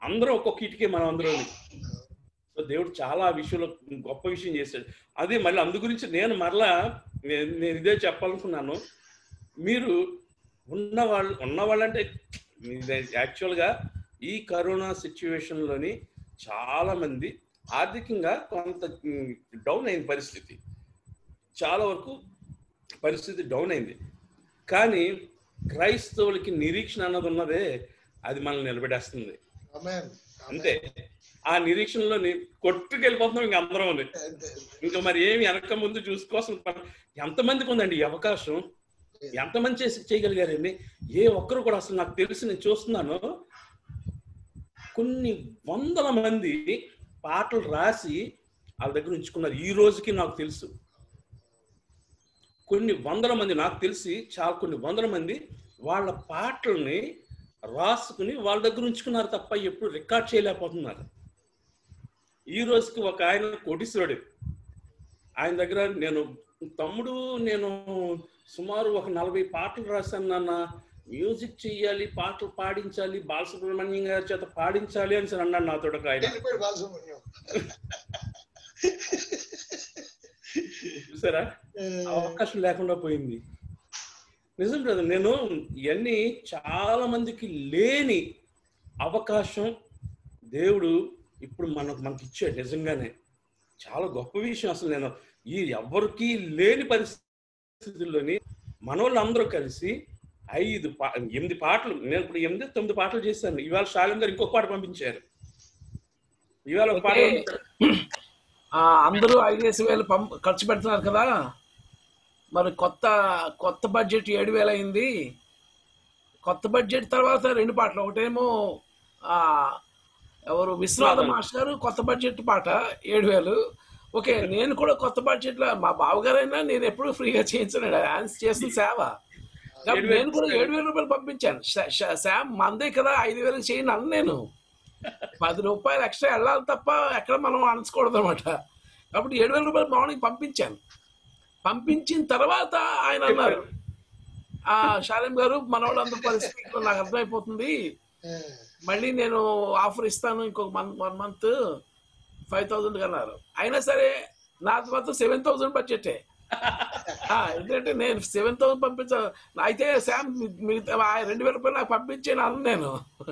అందరం ఒక్కొక్క ఇటుకే మనం అందరం సో దేవుడు చాలా ఆ విషయంలో గొప్ప విషయం చేశాడు అదే మళ్ళీ అందు గురించి నేను మరలా నేను నేను ఇదే చెప్పాలనుకున్నాను మీరు ఉన్నవాళ్ళు ఉన్నవాళ్ళంటే యాక్చువల్గా ఈ కరోనా సిచ్యువేషన్లోని చాలా మంది ఆర్థికంగా కొంత డౌన్ అయిన పరిస్థితి చాలా వరకు పరిస్థితి డౌన్ అయింది కానీ క్రైస్తవులకి నిరీక్షణ అన్నది ఉన్నదే అది మనల్ని నిలబెట్టేస్తుంది ఆమేన్. అంతే ఆ నిరీక్షణలో కొట్టుకెళ్ళిపోతున్నాం ఇంక అందరం ఉంది అంతే. ఇంకా మరి ఏమి వెనక ముందు చూసుకోవాల్సిన పని ఎంతమందికి ఉందండి ఈ అవకాశం ఎంతమంది చేసి చేయగలిగారండి ఏ ఒక్కరు కూడా అసలు నాకు తెలిసి నేను చూస్తున్నాను కొన్ని వందల మంది పాటలు రాసి వాళ్ళ దగ్గర ఉంచుకున్నారు ఈ రోజుకి నాకు తెలుసు కొన్ని వందల మంది నాకు తెలిసి చాలా కొన్ని వందల మంది వాళ్ళ పాటల్ని రాసుకుని వాళ్ళ దగ్గర ఉంచుకున్నారు తప్ప ఎప్పుడు రికార్డ్ చేయలేకపోతున్నారు ఈ రోజుకి ఒక ఆయన కోటీశ్వరుడు ఆయన దగ్గర నేను తమ్ముడు నేను సుమారు ఒక నలభై పాటలు రాశాను నాన్న మ్యూజిక్ చెయ్యాలి పాటలు పాడించాలి బాలసుబ్రహ్మణ్యం గారి చేత పాడించాలి అని సరే అన్నాడు నాతో ఒక ఆయన వెళ్ళిపోయాడు బాలసుబ్రహ్మణ్యం. చూసారా అవకాశం లేకుండా పోయింది నిజం బ్రదర్ నేను ఇవన్నీ చాలా మందికి లేని అవకాశం దేవుడు ఇప్పుడు మనకు మనకి ఇచ్చాడు నిజంగానే చాలా గొప్ప విషయం అసలు నేను ఈ ఎవరికి లేని పరిస్థితుల్లోని మనోళ్ళందరూ కలిసి ఐదు పా ఎనిమిది పాటలు నేను ఇప్పుడు ఎనిమిది తొమ్మిది పాటలు చేశాను ఇవాళ శాలం గారు ఇంకొక పాట పంపించారు ఇవాళ ఒక పాట ఓకే. పంపించారు. ఆ, అందరూ ఐదేసి వేలు పంప్ ఖర్చు పెడుతున్నారు కదా మరి కొత్త కొత్త బడ్జెట్ ఏడు వేలు అయింది కొత్త బడ్జెట్ తర్వాత రెండు పాటలు ఒకటేమో ఆ ఎవరు విశ్వనాథ మాస్టర్ గారు కొత్త బడ్జెట్ పాట ఏడు వేలు ఓకే నేను కూడా కొత్త బడ్జెట్ లో మా బావగారైనా నేను ఎప్పుడు ఫ్రీగా చేయించలేడు ఆయన చేసిన సేవ కాబట్టి నేను కూడా ఏడు వేల రూపాయలు పంపించాను శా- శా- శామ్ మందే కదా ఐదు వేలకు చేయండి అన్న నేను పది రూపాయలు ఎక్స్ట్రా వెళ్ళాలి తప్ప ఎక్కడ మనం అనకూడదు అనమాట కాబట్టి ఏడు వేల రూపాయలు మార్నింగ్ పంపించాను పంపించిన తర్వాత ఆయన అన్నారు ఆ శాలిం గారు మన వాళ్ళందరూ పరిస్థితి ఇప్పుడు నాకు అర్థమైపోతుంది ఆ, మళ్ళీ నేను ఆఫర్ ఇస్తాను ఇంకొక month one month five thousand అన్నారు అయినా సరే నాది మాత్రం సెవెన్ థౌజండ్ బడ్జెటే ఆ, ఎందుకంటే నేను సెవెన్ థౌసండ్ పంపించా అయితే శామ్ మీ- మిగతా ఆ రెండు వేల రూపాయలు నాకు పంపించాను అన్న నేను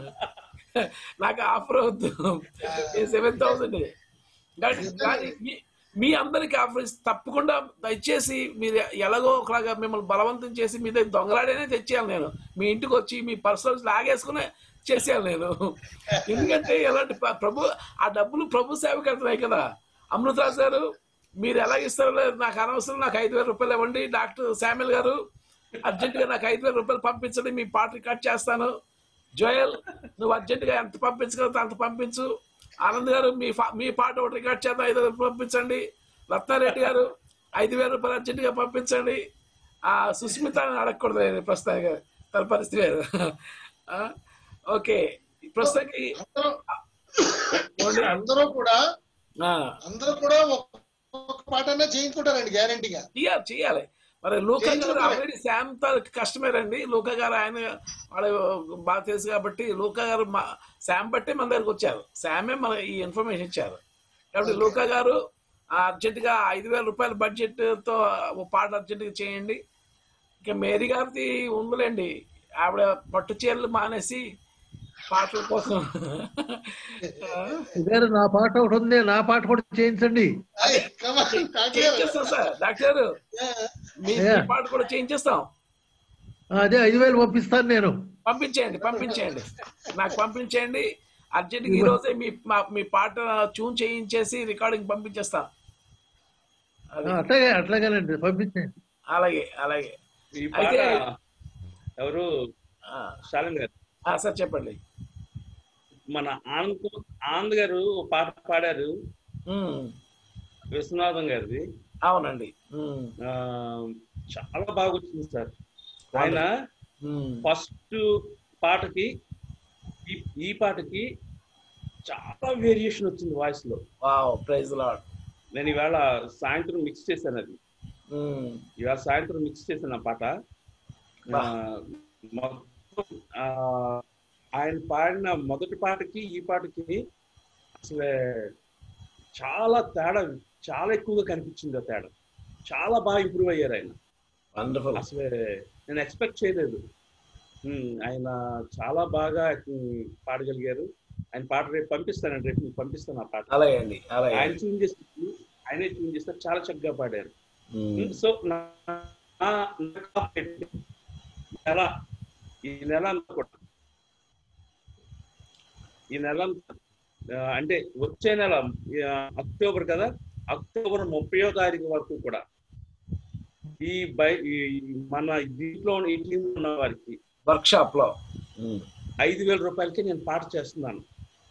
నాకు ఆఫర్ వద్దు సెవెన్ థౌసండ్ కానీ మీ- మీ అందరికి ఆఫర్ ఇస్తే తప్పకుండా దయచేసి మీరు ఎలాగో ఒకలాగా మిమ్మల్ని బలవంతం చేసి మీ దగ్గర దొంగలాడేనే తెచ్చేయాలి నేను మీ ఇంటికి వచ్చి మీ పర్సనల్స్ లాగేసుకునే చేసేయాలి నేను ఎందుకంటే ఎలాంటి ప్ర- ప్రభు ఆ డబ్బులు ప్రభు సేవకి వెళ్తున్నాయి కదా అమృతరాజ్ గారు మీరు ఎలా ఇస్తారో లేదు నాకు అనవసరం నాకు ఐదు వేల రూపాయలు ఇవ్వండి డాక్టర్ శామ్యుల్ గారు అర్జెంట్ గా నాకు ఐదు వేల రూపాయలు పంపించండి మీ పాట రికార్డ్ చేస్తాను జోయల్ నువ్వు అర్జెంట్ గా ఎంత పంపించగలుగుతా అంత పంపించు ఆనంద్ గారు మీ ఫా- మీ పాట ఒకటి రికార్డ్ చేద్దాం ఐదు వేలు పంపించండి రత్నారెడ్డి గారు ఐదు వేల రూపాయలు అర్జెంట్ గా పంపించండి ఆ సుస్మిత అని అడగకూడదు నేను ప్రస్తుతానికి తన పరిస్థితి లేదు ఆ, ఓకే ప్రస్తుతానికి అందరూ ఏమండి? అందరూ కూడా ఆ, అందరూ కూడా ఒక్కొక్క పాటనే చేయించుకుంటారండి గ్యారంటీగా చేయాలి చేయాలి మరి లూకా గారు చేయించుకోవాలి. ఆల్రెడీ శామ్ తో కష్టమేనండి లూకా గారు ఆయన వాళ్ళు బాగా తెలుసు కాబట్టి లూకా గారు మా శామ్ బట్టే మన దగ్గరకు వచ్చారు శామే మన ఈ ఇన్ఫర్మేషన్ ఇచ్చారు కాబట్టి లూకా గారు అర్జెంట్ గా ఐదు వేల రూపాయల బడ్జెట్ తో ఓ పాట అర్జెంట్ గా చేయండి ఇంకా మేరీ గారిది ఉందిలేండి ఆవిడ పట్టు చీరలు మానేసి పాటల కోసం గారు నా పాట ఒకటి ఉంది నా పాట కూడా చేయించండి అయ్, come on, డాక్టర్ గారు. చేయించేస్తాం సార్ డాక్టర్ గారు ఆ, మీ మీ పాట కూడా చేయించేస్తాం అదే ఐదు వేలు పంపిస్తాను నేను పంపించేయండి పంపించేయండి నాకు పంపించేయండి అర్జెంట్ ఈ రోజే మీ మా- మీ పాట ట్యూన్ చేయించేసి రికార్డింగ్ పంపించేస్తా అది ఆ, అట్లాగే అట్లాగేనండి పంపించండి అలాగే అలాగే ఈ పాట అయితే- ఎవరు ఆ, శాలం గారు ఆ, సార్ చెప్పండి మన ఆనంద్ ఆనంద్ గారు ఓ పాట పాడారు ఉమ్, విశ్వనాథం గారిది అవునండి ఉమ్, ఆ, చాలా బాగా వచ్చింది సార్ ఆయన ఉమ్, ఫస్ట్ పాటకి ఈ- ఈ పాటకి చాలా వేరియేషన్ వచ్చింది వాయిస్ లో వావ్ ప్రైజ్ లాడ్ నేను ఈవేళ సాయంత్రం మిక్స్ చేశాను అది ఇవాళ సాయంత్రం మిక్స్ చేశాను ఆ పాట ఆ, మొత్తం ఆ, ఆయన పాడిన మొదటి పాటకి ఈ పాటకి అసలు చాలా తేడా చాలా ఎక్కువగా కనిపించింది ఆ తేడా చాలా బాగా ఇంప్రూవ్ అయ్యారు ఆయన వండర్ఫుల్ అసలు నేను ఎక్స్పెక్ట్ చేయలేదు ఉమ్, ఆయన చాలా బాగా ఉమ్, పాడగలిగారు ఆయన పాట రేపు పంపిస్తానండి రేపు మీకు పంపిస్తాను ఆ పాట అలాగే అండి అలాగే ఆయన ట్యూన్ చేసి ఆయనే ట్యూన్ చేస్తారు చాలా చక్కగా పాడారు ఉమ్. సో నా నా- నా కాపీ నెల ఈ నెల అంతా కూడా ఈ నెల అంతా, ఆ, అంటే వచ్చే నెల ఆ, అక్టోబర్ కదా అక్టోబర్ ముప్పయో తారీఖు వరకు కూడా ఈ బై ఈ మన దీంట్లో ఉన్న- ఈ టీంలో ఉన్న వారికి వర్క్ షాప్ లో ఉమ్. ఐదు వేల రూపాయలకి నేను పాట చేస్తున్నాను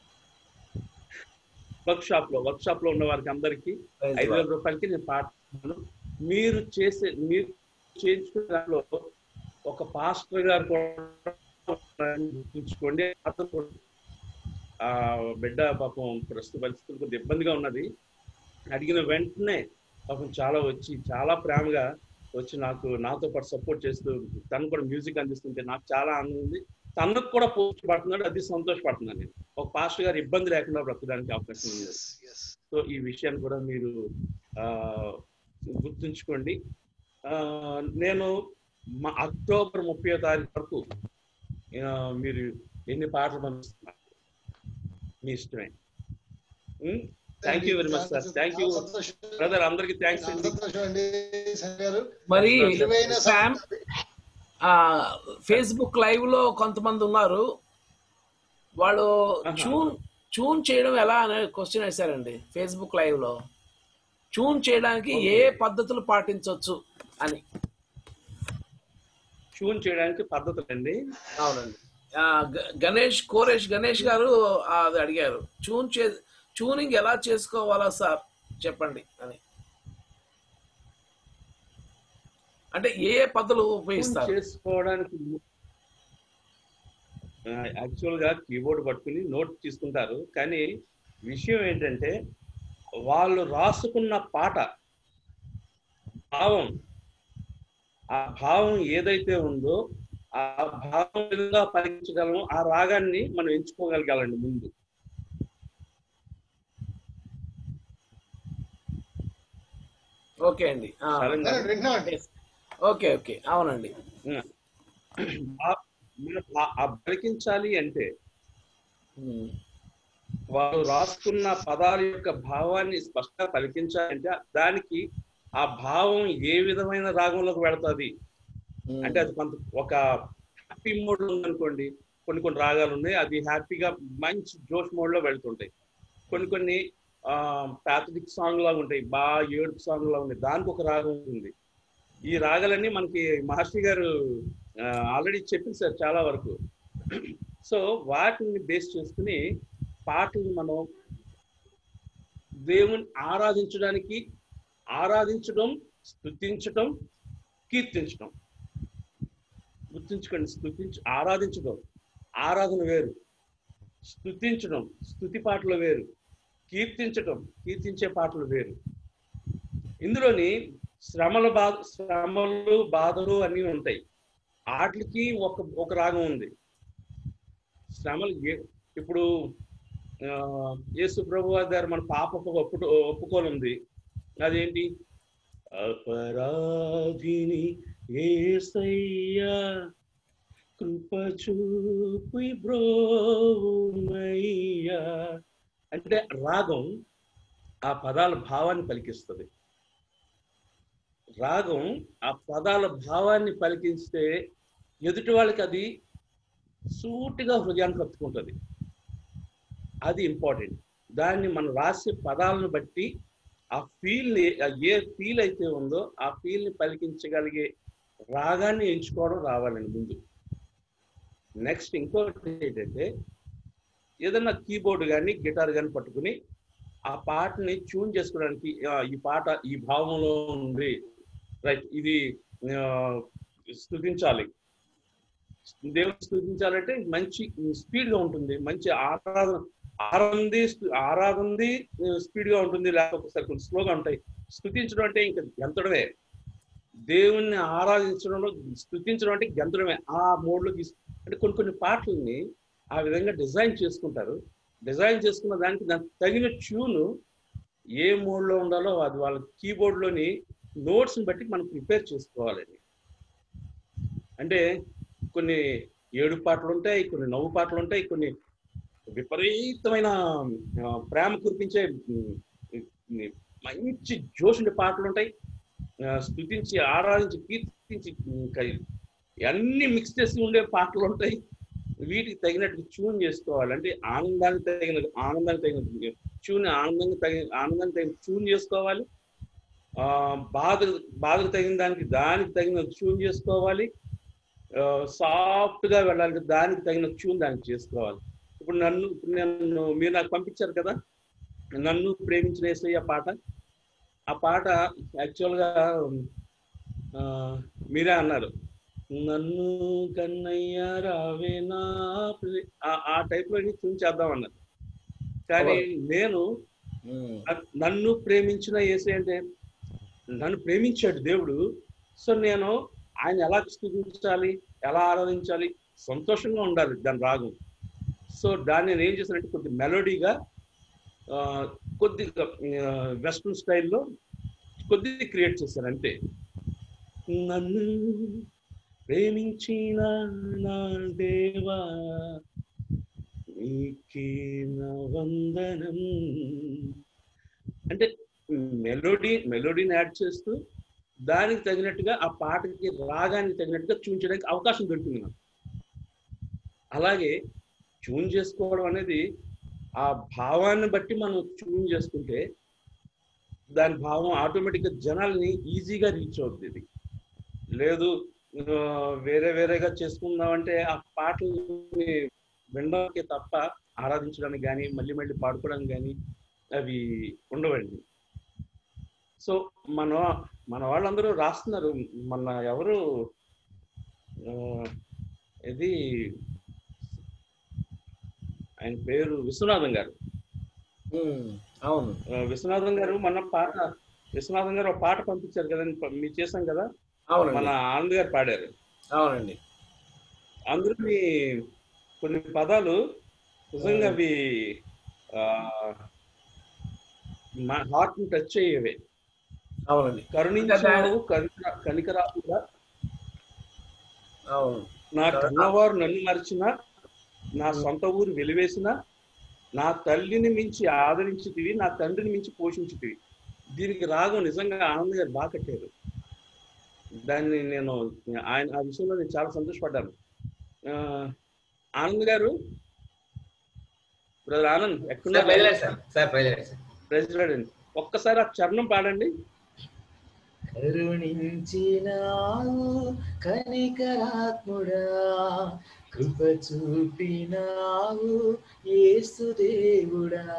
వర్క్ షాప్ లో వర్క్ షాప్ లో ఉన్న వారికి అందరికి Praise ఐదు God. వేల రూపాయలకి నేను పాట చేస్తున్నాను. మీరు చేసే మీరు చేయించుకునే దాంట్లో ఒక పాస్టర్ గారు కూడా గుర్తుంచుకోండి అతను కూడా ఆ బిడ్డ పాపం ప్రస్తుత పరిస్థితులు కొద్దిగా ఇబ్బందిగా ఉన్నది అడిగిన వెంటనే పాపం చాలా వచ్చి చాలా ప్రేమగా వచ్చి నాకు నాతో పాటు సపోర్ట్ చేస్తూ తను కూడా మ్యూజిక్ అందిస్తుంటే నాకు చాలా ఆనందం ఉంది తనకు కూడా పోస్ట్ పడుతున్నాడు అది సంతోషపడుతున్నాను నేను ఒక పాస్టర్ గారు ఇబ్బంది లేకుండా బ్రతకడానికి అవకాశం ఉంది సో ఈ విషయాన్ని కూడా మీరు ఆ, గుర్తుంచుకోండి ఆ, నేను మా అక్టోబర్ ముప్పై తారీఖు వరకు ఆ, మీరు ఎన్ని పాటలు పంపిస్తున్నారు మీ ఇష్టమే thank you very much sir thank you చాలా సంతోషం. బ్రదర్ అందరికి థ్యాంక్స్ చాలా అండి సంతోషం అండి సార్ గారు మరి విలువైన శామ్ ఆ ఫేస్బుక్ లైవ్ లో కొంతమంది ఉన్నారు వాళ్ళు ఆహా. చూన్ చూన్ చేయడం ఎలా అనే క్వశ్చన్ వేశారండి ఫేస్బుక్ లైవ్ లో చూన్ చేయడానికి ఏ పద్ధతులు పాటించవచ్చు అని ట్యూన్ చేయడానికి పద్ధతులు అండి అవునండి ఆ, గ- గణేష్ కోరేష్ గణేష్ గారు ఆ, అది అడిగారు చూన్ చే ట్యూనింగ్ ఎలా చేసుకోవాలా సార్ చెప్పండి అని అంటే ఏ ఏ పద్ధతులు ట్యూన్ ఉపయోగిస్తారు చేసుకోవడానికి యాక్చువల్ గా కీబోర్డ్ పట్టుకుని నోట్ తీసుకుంటారు కానీ విషయం ఏంటంటే వాళ్ళు రాసుకున్న పాట భావం ఆ భావం ఏదైతే ఉందో ఆ భావం విధంగా పలికించగలము ఆ రాగాన్ని మనం ఎంచుకోగలగాలండి ముందు ఓకే అండి ఆ, సరేనా? వింటున్నామండి ఓకే ఓకే అవునండి ఆ- మీరు ఆ- ఆ పలికించాలి అంటే ఉమ్, వారు రాసుకున్న పదాల యొక్క భావాన్ని స్పష్టంగా పలికించాలంటే దానికి ఆ భావం ఏ విధమైన రాగంలోకి వెళతాది ఉమ్, అంటే అది కొంత ఒక హ్యాపీ మోడ్ ఉందనుకోండి కొన్ని కొన్ని రాగాలు ఉన్నాయి అది హ్యాపీగా మంచి జోష్ మోడ్ లో వెళ్తుంటాయి కొన్ని కొన్ని ప్యాథటిక్ సాంగ్ లాగా ఉంటాయి బాగా ఏడుపు సాంగ్ లాగా ఉంటాయి దానికి ఒక రాగం ఉంటుంది ఈ రాగాలన్నీ మనకి మహర్షి గారు ఆల్రెడీ చెప్పింది సార్ చాలా వరకు సో వాటిని బేస్ చేసుకుని పాటలు మనం దేవుని ఆరాధించడానికి ఆరాధించడం స్తుతించడం కీర్తించడం గుర్తుంచుకోండి స్తుతించ ఆరాధించడం ఆరాధన వేరు స్తుతించడం స్తుతి పాటలు వేరు కీర్తించడం కీర్తించే పాటలు వేరు ఇందులోని శ్రమల బాధ శ్రమలు బాధలు అన్నీ ఉంటాయి వాటికి ఒక ఒక రాగం ఉంది శ్రమలు ఏ- ఇప్పుడు ఆ, యేసు ప్రభు గారు మన పాప ఒప్పుకో ఒప్పుకోనుంది అదేంటి అపరాధిని ఏసయ్యా కృప చూపి బ్రోమయ్యా అంటే రాగం ఆ పదాల భావాన్ని పలికిస్తుంది రాగం ఆ పదాల భావాన్ని పలికిస్తే ఎదుటి వాళ్ళకి అది సూటిగా హృదయానికి హత్తుకుంటుంది అది ఇంపార్టెంట్ దాన్ని మనం రాసే పదాలను బట్టి ఆ ఫీల్ ఏ ఫీల్ అయితే ఉందో ఆ ఫీల్ ని పలికించగలిగే రాగాన్ని ఎంచుకోవడం రావాలండి ముందు నెక్స్ట్ ఇంకొకటి ఏంటంటే ఏదన్నా కీబోర్డ్ కానీ గిటార్ కానీ పట్టుకుని ఆ పాటని ట్యూన్ చేసుకోవడానికి ఆ, ఈ పాట ఈ భావంలో ఉంది రైట్ ఇది ఆ, స్థుతించాలి దేవుని స్థుతించాలంటే మంచి స్పీడ్ గా ఉంటుంది మంచి ఆరాధన ఆరాధంది ఆరాధంది స్పీడ్ గా ఉంటుంది లేకపోతే ఒకసారి కొంచెం స్లోగా ఉంటాయి స్థుతించడం అంటే ఇంకా గెంతడమే దేవుణ్ణి ఆరాధించడంలో స్థుతించడం అంటే గెంతడమే ఆ మోడ్లో తీసు అంటే కొన్ని కొన్ని పాటల్ని ఆ విధంగా డిజైన్ చేసుకుంటారు డిజైన్ చేసుకున్న దానికి దానికి తగిన ట్యూన్ ఏ మోడ్లో ఉండాలో అది వాళ్ళ కీబోర్డ్లోని నోట్స్ని బట్టి మనం ప్రిపేర్ చేసుకోవాలండి అంటే కొన్ని ఏడు పాటలు ఉంటాయి కొన్ని నవ్వు పాటలు ఉంటాయి కొన్ని విపరీతమైన ఆ, ప్రేమ కురిపించే ఉమ్, ఉమ్, మంచి జోషుండే పాటలు ఉంటాయి ఆ, స్తుతించి ఆరాధించి కీర్తించి ఇంకా అన్ని మిక్స్ చేసి ఉండే పాటలు ఉంటాయి వీటికి తగినట్టు ట్యూన్ చేసుకోవాలి అంటే ఆనందానికి తగిన ఆనందానికి తగిన ట్యూన్ ఆనందంగా తగిన ఆనందానికి తగిన ట్యూన్ చేసుకోవాలి ఆ బాధ బాధకు తగిన దానికి దానికి తగిన ట్యూన్ చేసుకోవాలి సాఫ్ట్ గా వెళ్ళాలి దానికి తగిన ట్యూన్ దానికి చేసుకోవాలి ఇప్పుడు నన్ను ఇప్పుడు నన్ను మీరు నాకు పంపించారు కదా నన్ను ప్రేమించిన యేసయ్య పాట ఆ పాట యాక్చువల్గా ఆ, మీరే అన్నారు నన్ను కన్నయ్య రావేనా ప్రి- ఆ- ఆ టైప్ లో ట్యూన్ చేద్దాం అన్నారు కానీ నేను ఉమ్, నన్- నన్ను ప్రేమించిన యేసే అంటే నన్ను ప్రేమించాడు దేవుడు సో నేను ఆయన ఎలా స్థుతించాలి ఎలా ఆరాధించాలి సంతోషంగా ఉండాలి దాని రాగం సో దాన్ని నేను ఏం చేశానంటే కొద్ది మెలోడీగా కొద్దిగా వెస్ట్రన్ స్టైల్లో కొద్ది క్రియేట్ చేశాను అంతే నన్ను ప్రేమించిన నా దేవా నీకే నా వందనం అంటే మెలోడీ మెలోడీని యాడ్ చేస్తూ దానికి తగినట్టుగా ఆ పాటకి రాగానికి తగినట్టుగా ట్యూన్ చేయడానికి అవకాశం దొరికింది నాకు అలాగే ట్యూన్ చేసుకోవడం అనేది ఆ భావాన్ని బట్టి మనం ట్యూన్ చేసుకుంటే దాని భావం ఆటోమేటిక్గా జనాల్ని ఈజీగా రీచ్ అవుతుంది ఇది లేదు ఆ, వేరే వేరేగా చేసుకుందామంటే ఆ పాటల్ని వినడానికి తప్ప ఆరాధించడానికి కానీ మళ్ళీ మళ్ళీ పాడుకోవడానికి కానీ అవి ఉండవండి సో మన మన వాళ్ళందరూ రాస్తున్నారు మన ఎవరు ఆ, ఇది ఆయన పేరు విశ్వనాథం గారు ఉమ్, అవును ఆ, విశ్వనాథం గారు మన పాట విశ్వనాథం గారు ఒక పాట పంపించారు కదండి ప- మీరు చేశాం కదా మన అవునండి ఆనంద్ గారు పాడారు అవునండి అందులో మీ కొన్ని పదాలు నిజంగా అవి ఆ, మా హార్ట్ ని టచ్ అయ్యేవే అవునండి కరుణించావు కనికర కనికరాపుగా అవును నా కన్నవారు నన్ను మరిచిన నా సొంత ఊరు వెలివేసిన నా తల్లిని మించి ఆదరించితివి నా తండ్రిని మించి పోషించితివి దీనికి రాగం నిజంగా ఆనంద్ గారు బాగా కట్టారు దాన్ని నేను ఆయన ఆ విషయంలో నేను చాలా సంతోషపడ్డాను ఆ, ఆనంద్ గారు బ్రదర్ ఆనంద్ సార్ ఎక్కడ బయలుదేరి సార్ సార్ బయలుదేరి సార్ ప్రెసిడెంట్ ఒక్కసారి ఆ చరణం పాడండి కరుణించినావు కనికరాత్ముడా కృప చూపినావు యేసుదేవుడా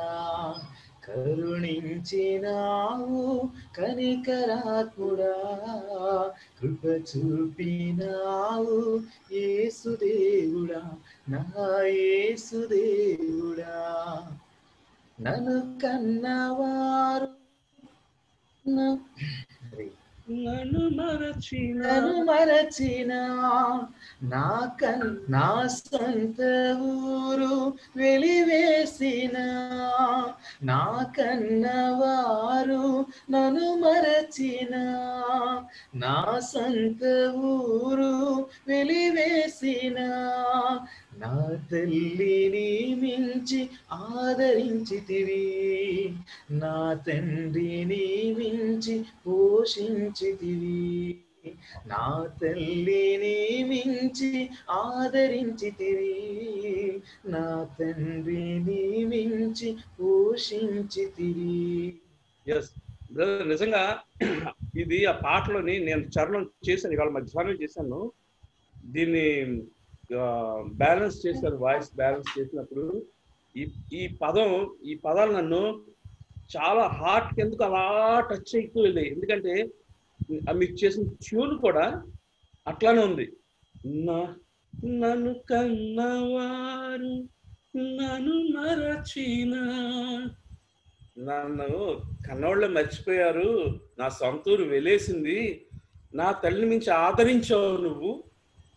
కరుణించినావు కనికరాత్ముడా కృప చూపినావు యేసుదేవుడా నా యేసుదేవుడా నన్ను కన్నవారు నా- నన్ను మరచిన నన్ను మరచిన నా కన్ నా సొంత ఊరు వెలివేసిన నా కన్నవారు నన్ను మరచిన నా సొంత ఊరు వెలివేసిన నా తల్లిని మించి ఆదరించితివి నా తండ్రిని మించి పోషించితివి నా తల్లిని మించి ఆదరించితివి నా తండ్రిని మించి పోషించితివి ఎస్ బ్రదర్ నిజంగా ఇది ఆ పాటలోని నేను చరణం చేశాను ఇవాళ మధ్యాహ్నం చేశాను దీన్ని బ్యాలెన్స్ చేశాను వాయిస్ బ్యాలెన్స్ చేసినప్పుడు ఈ ఈ పదం ఈ పదాలు నన్ను చాలా హార్ట్ ఎందుకు అలా టచ్ అయితూ వెళ్ళాయి ఎందుకంటే ఆ మీకు చేసిన ట్యూన్ కూడా అట్లానే ఉంది నా నన్ను కన్నవారు నన్ను మరచిన నన్ను కన్నోళ్ళ మర్చిపోయారు నా సొంతూరు వెలేసింది నా తల్లిని మించి ఆదరించావు నువ్వు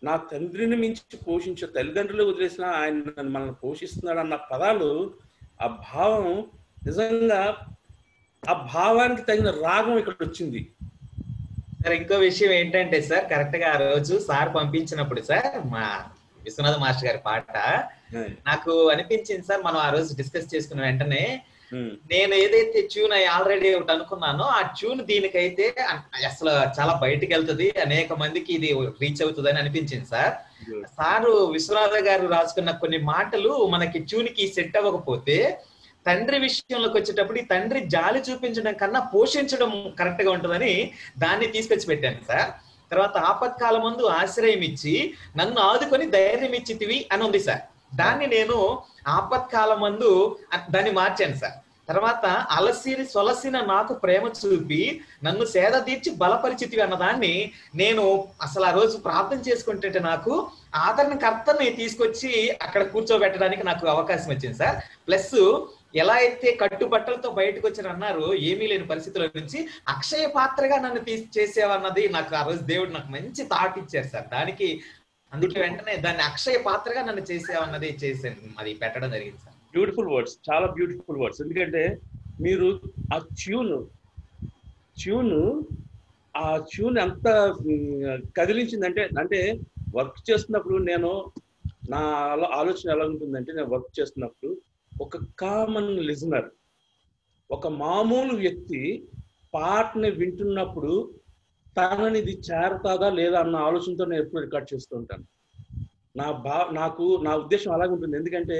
నా తండ్రిని మించి పోషించే తల్లిదండ్రులు వదిలేసిన ఆయన నన్ను మనల్ని పోషిస్తున్నాడు అన్న పదాలు ఆ భావం నిజంగా ఆ భావానికి తగిన రాగం ఇక్కడ వచ్చింది సార్ ఇంకో విషయం ఏంటంటే సార్ కరెక్ట్ గా ఆ రోజు సార్ పంపించినప్పుడు సార్ మా విశ్వనాథ్ మాస్టర్ గారి పాట నాకు అనిపించింది సార్ మనం ఆ రోజు డిస్కస్ చేసుకున్న వెంటనే ఉమ్, నేను ఏదైతే ట్యూన్ ఆల్రెడీ ఒకటి అనుకున్నానో ఆ ట్యూన్ దీనికైతే అ- అసలు చాలా బయటికి వెళ్తుంది అనేక మందికి ఇది రీచ్ అవుతుంది అని అనిపించింది సార్ good. సారు విశ్వనాథ గారు రాసుకున్న కొన్ని మాటలు మనకి ట్యూన్ కి సెట్ అవ్వకపోతే తండ్రి విషయంలోకి వచ్చేటప్పుడు ఈ తండ్రి జాలి చూపించడం కన్నా పోషించడం కరెక్ట్ గా ఉంటుందని దాన్ని తీసుకొచ్చి పెట్టాను సార్ తర్వాత ఆపత్కాల ముందు ఆశ్రయం ఇచ్చి నన్ను ఆదుకొని ధైర్యం ఇచ్చితివి అని ఉంది సార్ దాన్ని నేను ఆపత్కాల మందు అ- దాన్ని మార్చాను సార్ తర్వాత అలసిరి సొలసిన నాకు ప్రేమ చూపి నన్ను సేద తీర్చి బలపరిచితివి అన్నదాన్ని నేను అసలు ఆ రోజు ప్రార్థన చేసుకుంటుంటే నాకు ఆదరణకర్తని తీసుకొచ్చి అక్కడ కూర్చోబెట్టడానికి నాకు అవకాశం వచ్చింది సార్ ప్లస్ ఎలా అయితే కట్టుబట్టలతో బయటకు వచ్చారు అన్నారు ఏమీ లేని పరిస్థితుల నుంచి అక్షయ పాత్రగా నన్ను తీసి చేసేవన్నది నాకు ఆ రోజు దేవుడు నాకు మంచి థాట్ ఇచ్చారు సార్ దానికి అందుకే వెంటనే దాన్ని అక్షయ పాత్రగా నన్ను చేసేవన్నది చేసాను అది పెట్టడం జరిగింది సార్ బ్యూటిఫుల్ వర్డ్స్ చాలా బ్యూటిఫుల్ వర్డ్స్ ఎందుకంటే మీరు ఆ ట్యూన్ ట్యూన్ ఆ ట్యూన్ ఎంత మ్, కదిలించిందంటే అంటే వర్క్ చేస్తున్నప్పుడు నేను నా ఆలో- ఆలోచన ఎలా ఉంటుందంటే నేను వర్క్ చేస్తున్నప్పుడు ఒక కామన్ లిజనర్ ఒక మామూలు వ్యక్తి పాటని వింటున్నప్పుడు తనని ఇది చేరతాదా లేదా అన్న ఆలోచనతో నేను ఎప్పుడు రికార్డ్ చేస్తూ ఉంటాను నా బా నాకు నా ఉద్దేశం అలాగే ఉంటుంది ఎందుకంటే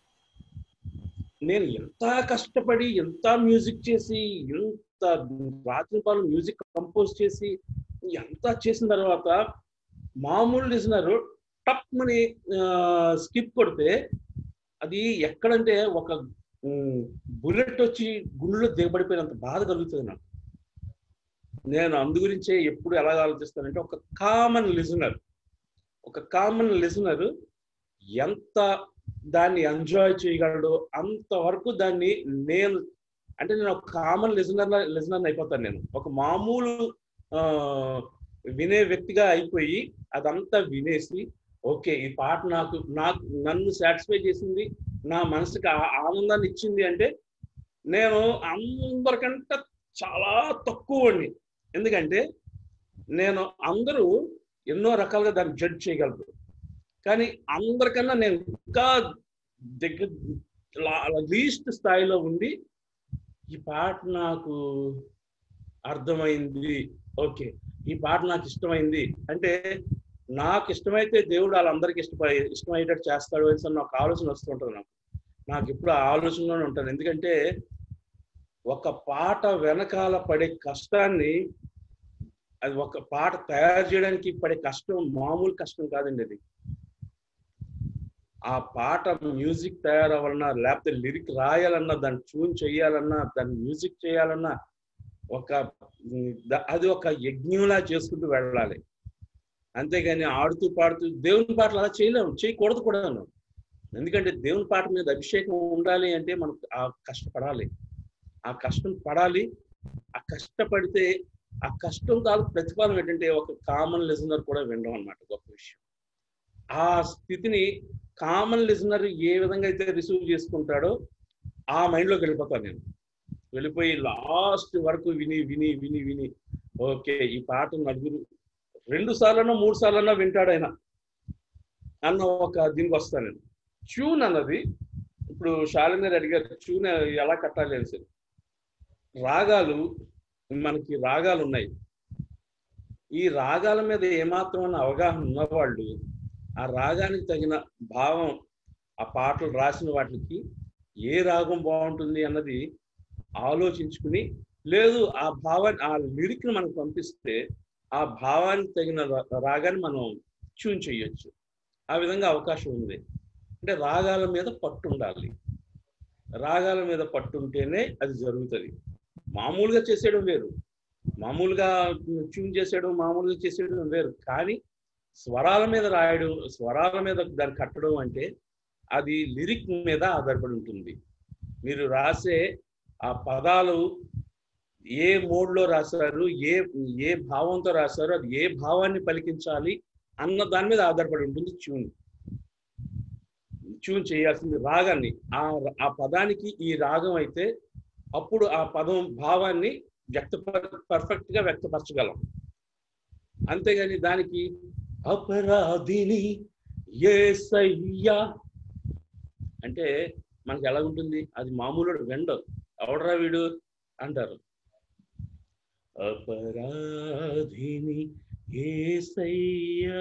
నేను ఎంత కష్టపడి ఎంత మ్యూజిక్ చేసి ఎంత రాత్రి పాలు మ్యూజిక్ కంపోజ్ చేసి ఎంత చేసిన తర్వాత మామూలు లిజనర్ టప్ మని స్కిప్ కొడితే అది ఎక్కడంటే ఒక బుల్లెట్ వచ్చి గుండెలో దిగబడిపోయినంత బాధ కలుగుతుంది నాకు నేను అందు గురించే ఎప్పుడు ఎలా ఆలోచిస్తానంటే ఒక కామన్ లిజనర్ ఒక కామన్ లిజనర్ ఎంత దాన్ని ఎంజాయ్ చేయగలడు అంతవరకు దాన్ని నేను అంటే నేను ఒక కామన్ లిజనర్ లిజనర్ అయిపోతాను నేను ఒక మామూలు ఆ, వినే వ్యక్తిగా అయిపోయి అదంతా వినేసి ఓకే ఈ పాట నాకు నాకు నన్ను సాటిస్ఫై చేసింది నా మనసుకి ఆ ఆనందాన్ని ఇచ్చింది అంటే నేను అందరికంటే చాలా తక్కువని ఎందుకంటే నేను అందరూ ఎన్నో రకాలుగా దాన్ని జడ్జ్ చేయగలరు కానీ అందరికన్నా నేను ఇంకా దగ్గర లీస్ట్ స్థాయిలో ఉండి ఈ పాట నాకు అర్థమైంది ఓకే ఈ పాట నాకు ఇష్టమైంది అంటే నాకు ఇష్టమైతే దేవుడు వాళ్ళందరికీ ఇష్టపై ఇష్టమయ్యేటట్టు చేస్తాడు అని నాకు ఆలోచన వస్తుంటుంది నాకు నాకు ఇప్పుడు ఆ ఆలోచనలోనే ఉంటాను ఎందుకంటే ఒక పాట వెనకాల పడే కష్టాన్ని అది ఒక పాట తయారు చేయడానికి పడే కష్టం మామూలు కష్టం కాదండి అది ఆ పాట మ్యూజిక్ తయారవ్వాలన్నా లేకపోతే లిరిక్ రాయాలన్నా దాన్ని ట్యూన్ చేయాలన్నా దాన్ని మ్యూజిక్ చేయాలన్నా ఒక ఉమ్, ద- అది ఒక యజ్ఞంలా చేసుకుంటూ వెళ్ళాలి అంతేగాని ఆడుతూ పాడుతూ దేవుని పాటలు అలా చేయలేము చేయకూడదు కూడాను ఎందుకంటే దేవుని పాట మీద అభిషేకం ఉండాలి అంటే మనం ఆ కష్టపడాలి ఆ కష్టం పడాలి ఆ కష్టపడితే ఆ కష్టం కాదు ప్రతిఫలం ఏంటంటే ఒక కామన్ లిజనర్ కూడా వినడం అన్నమాట గొప్ప విషయం ఆ స్థితిని కామన్ లిజనర్ ఏ విధంగా అయితే రిసీవ్ చేసుకుంటాడో ఆ మైండ్లోకి వెళ్ళిపోతాను నేను వెళ్ళిపోయి లాస్ట్ వరకు విని విని విని విని ఓకే ఈ పాట నలుగురు రెండు సార్లన్నా మూడు సార్లన్నా వింటాడు ఆయన అన్న ఒక దీనికి వస్తాను నేను ట్యూన్ అన్నది ఇప్పుడు శాలిని గారు అడిగారు ట్యూన్ ఎలా కట్టాలి అని సరే రాగాలు మనకి రాగాలు ఉన్నాయి ఈ రాగాల మీద ఏమాత్రమైన అవగాహన ఉన్నవాళ్ళు ఆ రాగానికి తగిన భావం ఆ పాటలు రాసిన వాటికి ఏ రాగం బాగుంటుంది అన్నది ఆలోచించుకుని లేదు ఆ భావాన్ని ఆ లిరిక్ని మనకు పంపిస్తే ఆ భావానికి తగిన రా- రాగాన్ని మనం ట్యూన్ చేయొచ్చు ఆ విధంగా అవకాశం ఉంది అంటే రాగాల మీద పట్టు ఉండాలి రాగాల మీద పట్టు ఉంటేనే అది జరుగుతుంది మామూలుగా చేసేయడం వేరు మామూలుగా ట్యూన్ చేసేయడం మామూలుగా చేసేయడం వేరు కానీ స్వరాల మీద రాయడం స్వరాల మీద దాన్ని కట్టడం అంటే అది లిరిక్ మీద ఆధారపడి ఉంటుంది మీరు రాసే ఆ పదాలు ఏ మోడ్లో రాశారు ఏ ఏ భావంతో రాశారు అది ఏ భావాన్ని పలికించాలి అన్న దాని మీద ఆధారపడి ఉంటుంది ట్యూన్ ట్యూన్ చేయాల్సింది రాగాన్ని ఆ ఆ పదానికి ఈ రాగం అయితే అప్పుడు ఆ పదం భావాన్ని వ్యక్త పర్ఫెక్ట్ గా వ్యక్తపరచగలం అంతేగాని దానికి అపరాధిని ఏసయ్యా అంటే మనకి ఎలా ఉంటుంది అది మామూలు వెండో ఎవడరా వీడు అంటారు అపరాధిని ఏసయ్యా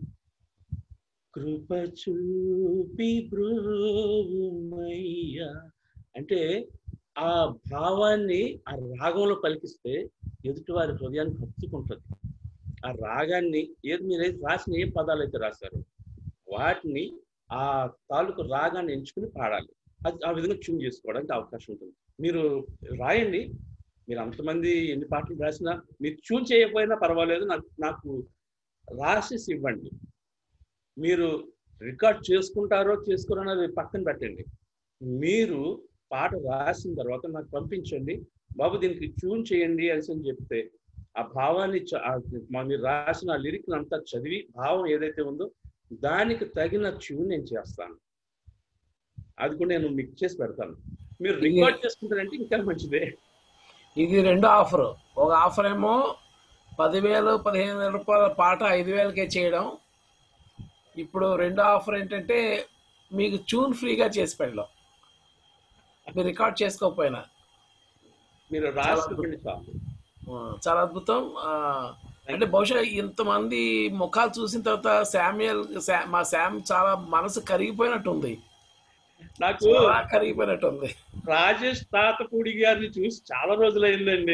కృప చూపి బ్రోమయ్యా అంటే ఆ భావాన్ని ఆ రాగంలో పలికిస్తే ఎదుటి వారి హృదయానికి హత్తుకుంటుంది ఆ రాగాన్ని ఏది మీరు రాసిన ఏ పదాలు అయితే రాశారు వాటిని ఆ తాలూకు రాగాన్ని ఎంచుకుని పాడాలి అది ఆ విధంగా ట్యూన్ చేసుకోవడానికి అవకాశం ఉంటుంది మీరు రాయండి మీరు అంతమంది ఎన్ని పాటలు రాసినా మీరు ట్యూన్ చేయకపోయినా పర్వాలేదు నాకు నాకు రాసేసి ఇవ్వండి మీరు రికార్డ్ చేసుకుంటారో చేసుకోరో అన్నది పక్కన పెట్టండి మీరు పాట రాసిన తర్వాత నాకు పంపించండి బాబు దీనికి ట్యూన్ చేయండి అనేసి అని చెప్తే ఆ భావాన్ని చ- ఆ మా మీరు రాసిన లిరిక్ అంతా చదివి భావం ఏదైతే ఉందో దానికి తగిన ట్యూన్ నేను చేస్తాను అది కూడా నేను మీకు చేసి పెడతాను మీరు రికార్డ్ చేసుకుంటారంటే ఇంకా మంచిదే ఇది రెండు ఆఫర్ ఒక ఆఫర్ ఏమో పదివేలు పదిహేను వేల రూపాయల పాట ఐదు వేలకే చేయడం ఇప్పుడు రెండో ఆఫర్ ఏంటంటే మీకు ట్యూన్ ఫ్రీగా చేసి పెట్టడం మీరు రికార్డ్ చేసుకోకపోయినా మీరు రాసుకోండి చాలు ఆ, చాలా అద్భుతం ఆ, అంటే బహుశా ఇంతమంది ముఖాలు చూసిన తర్వాత శామ్యుయల్ శా- మా శామ్ చాలా మనసు కరిగిపోయినట్టుంది నాకు చాలా కరిగిపోయినట్టుంది రాజేష్ తాతపూడి గారిని చూసి చాలా రోజులైందండి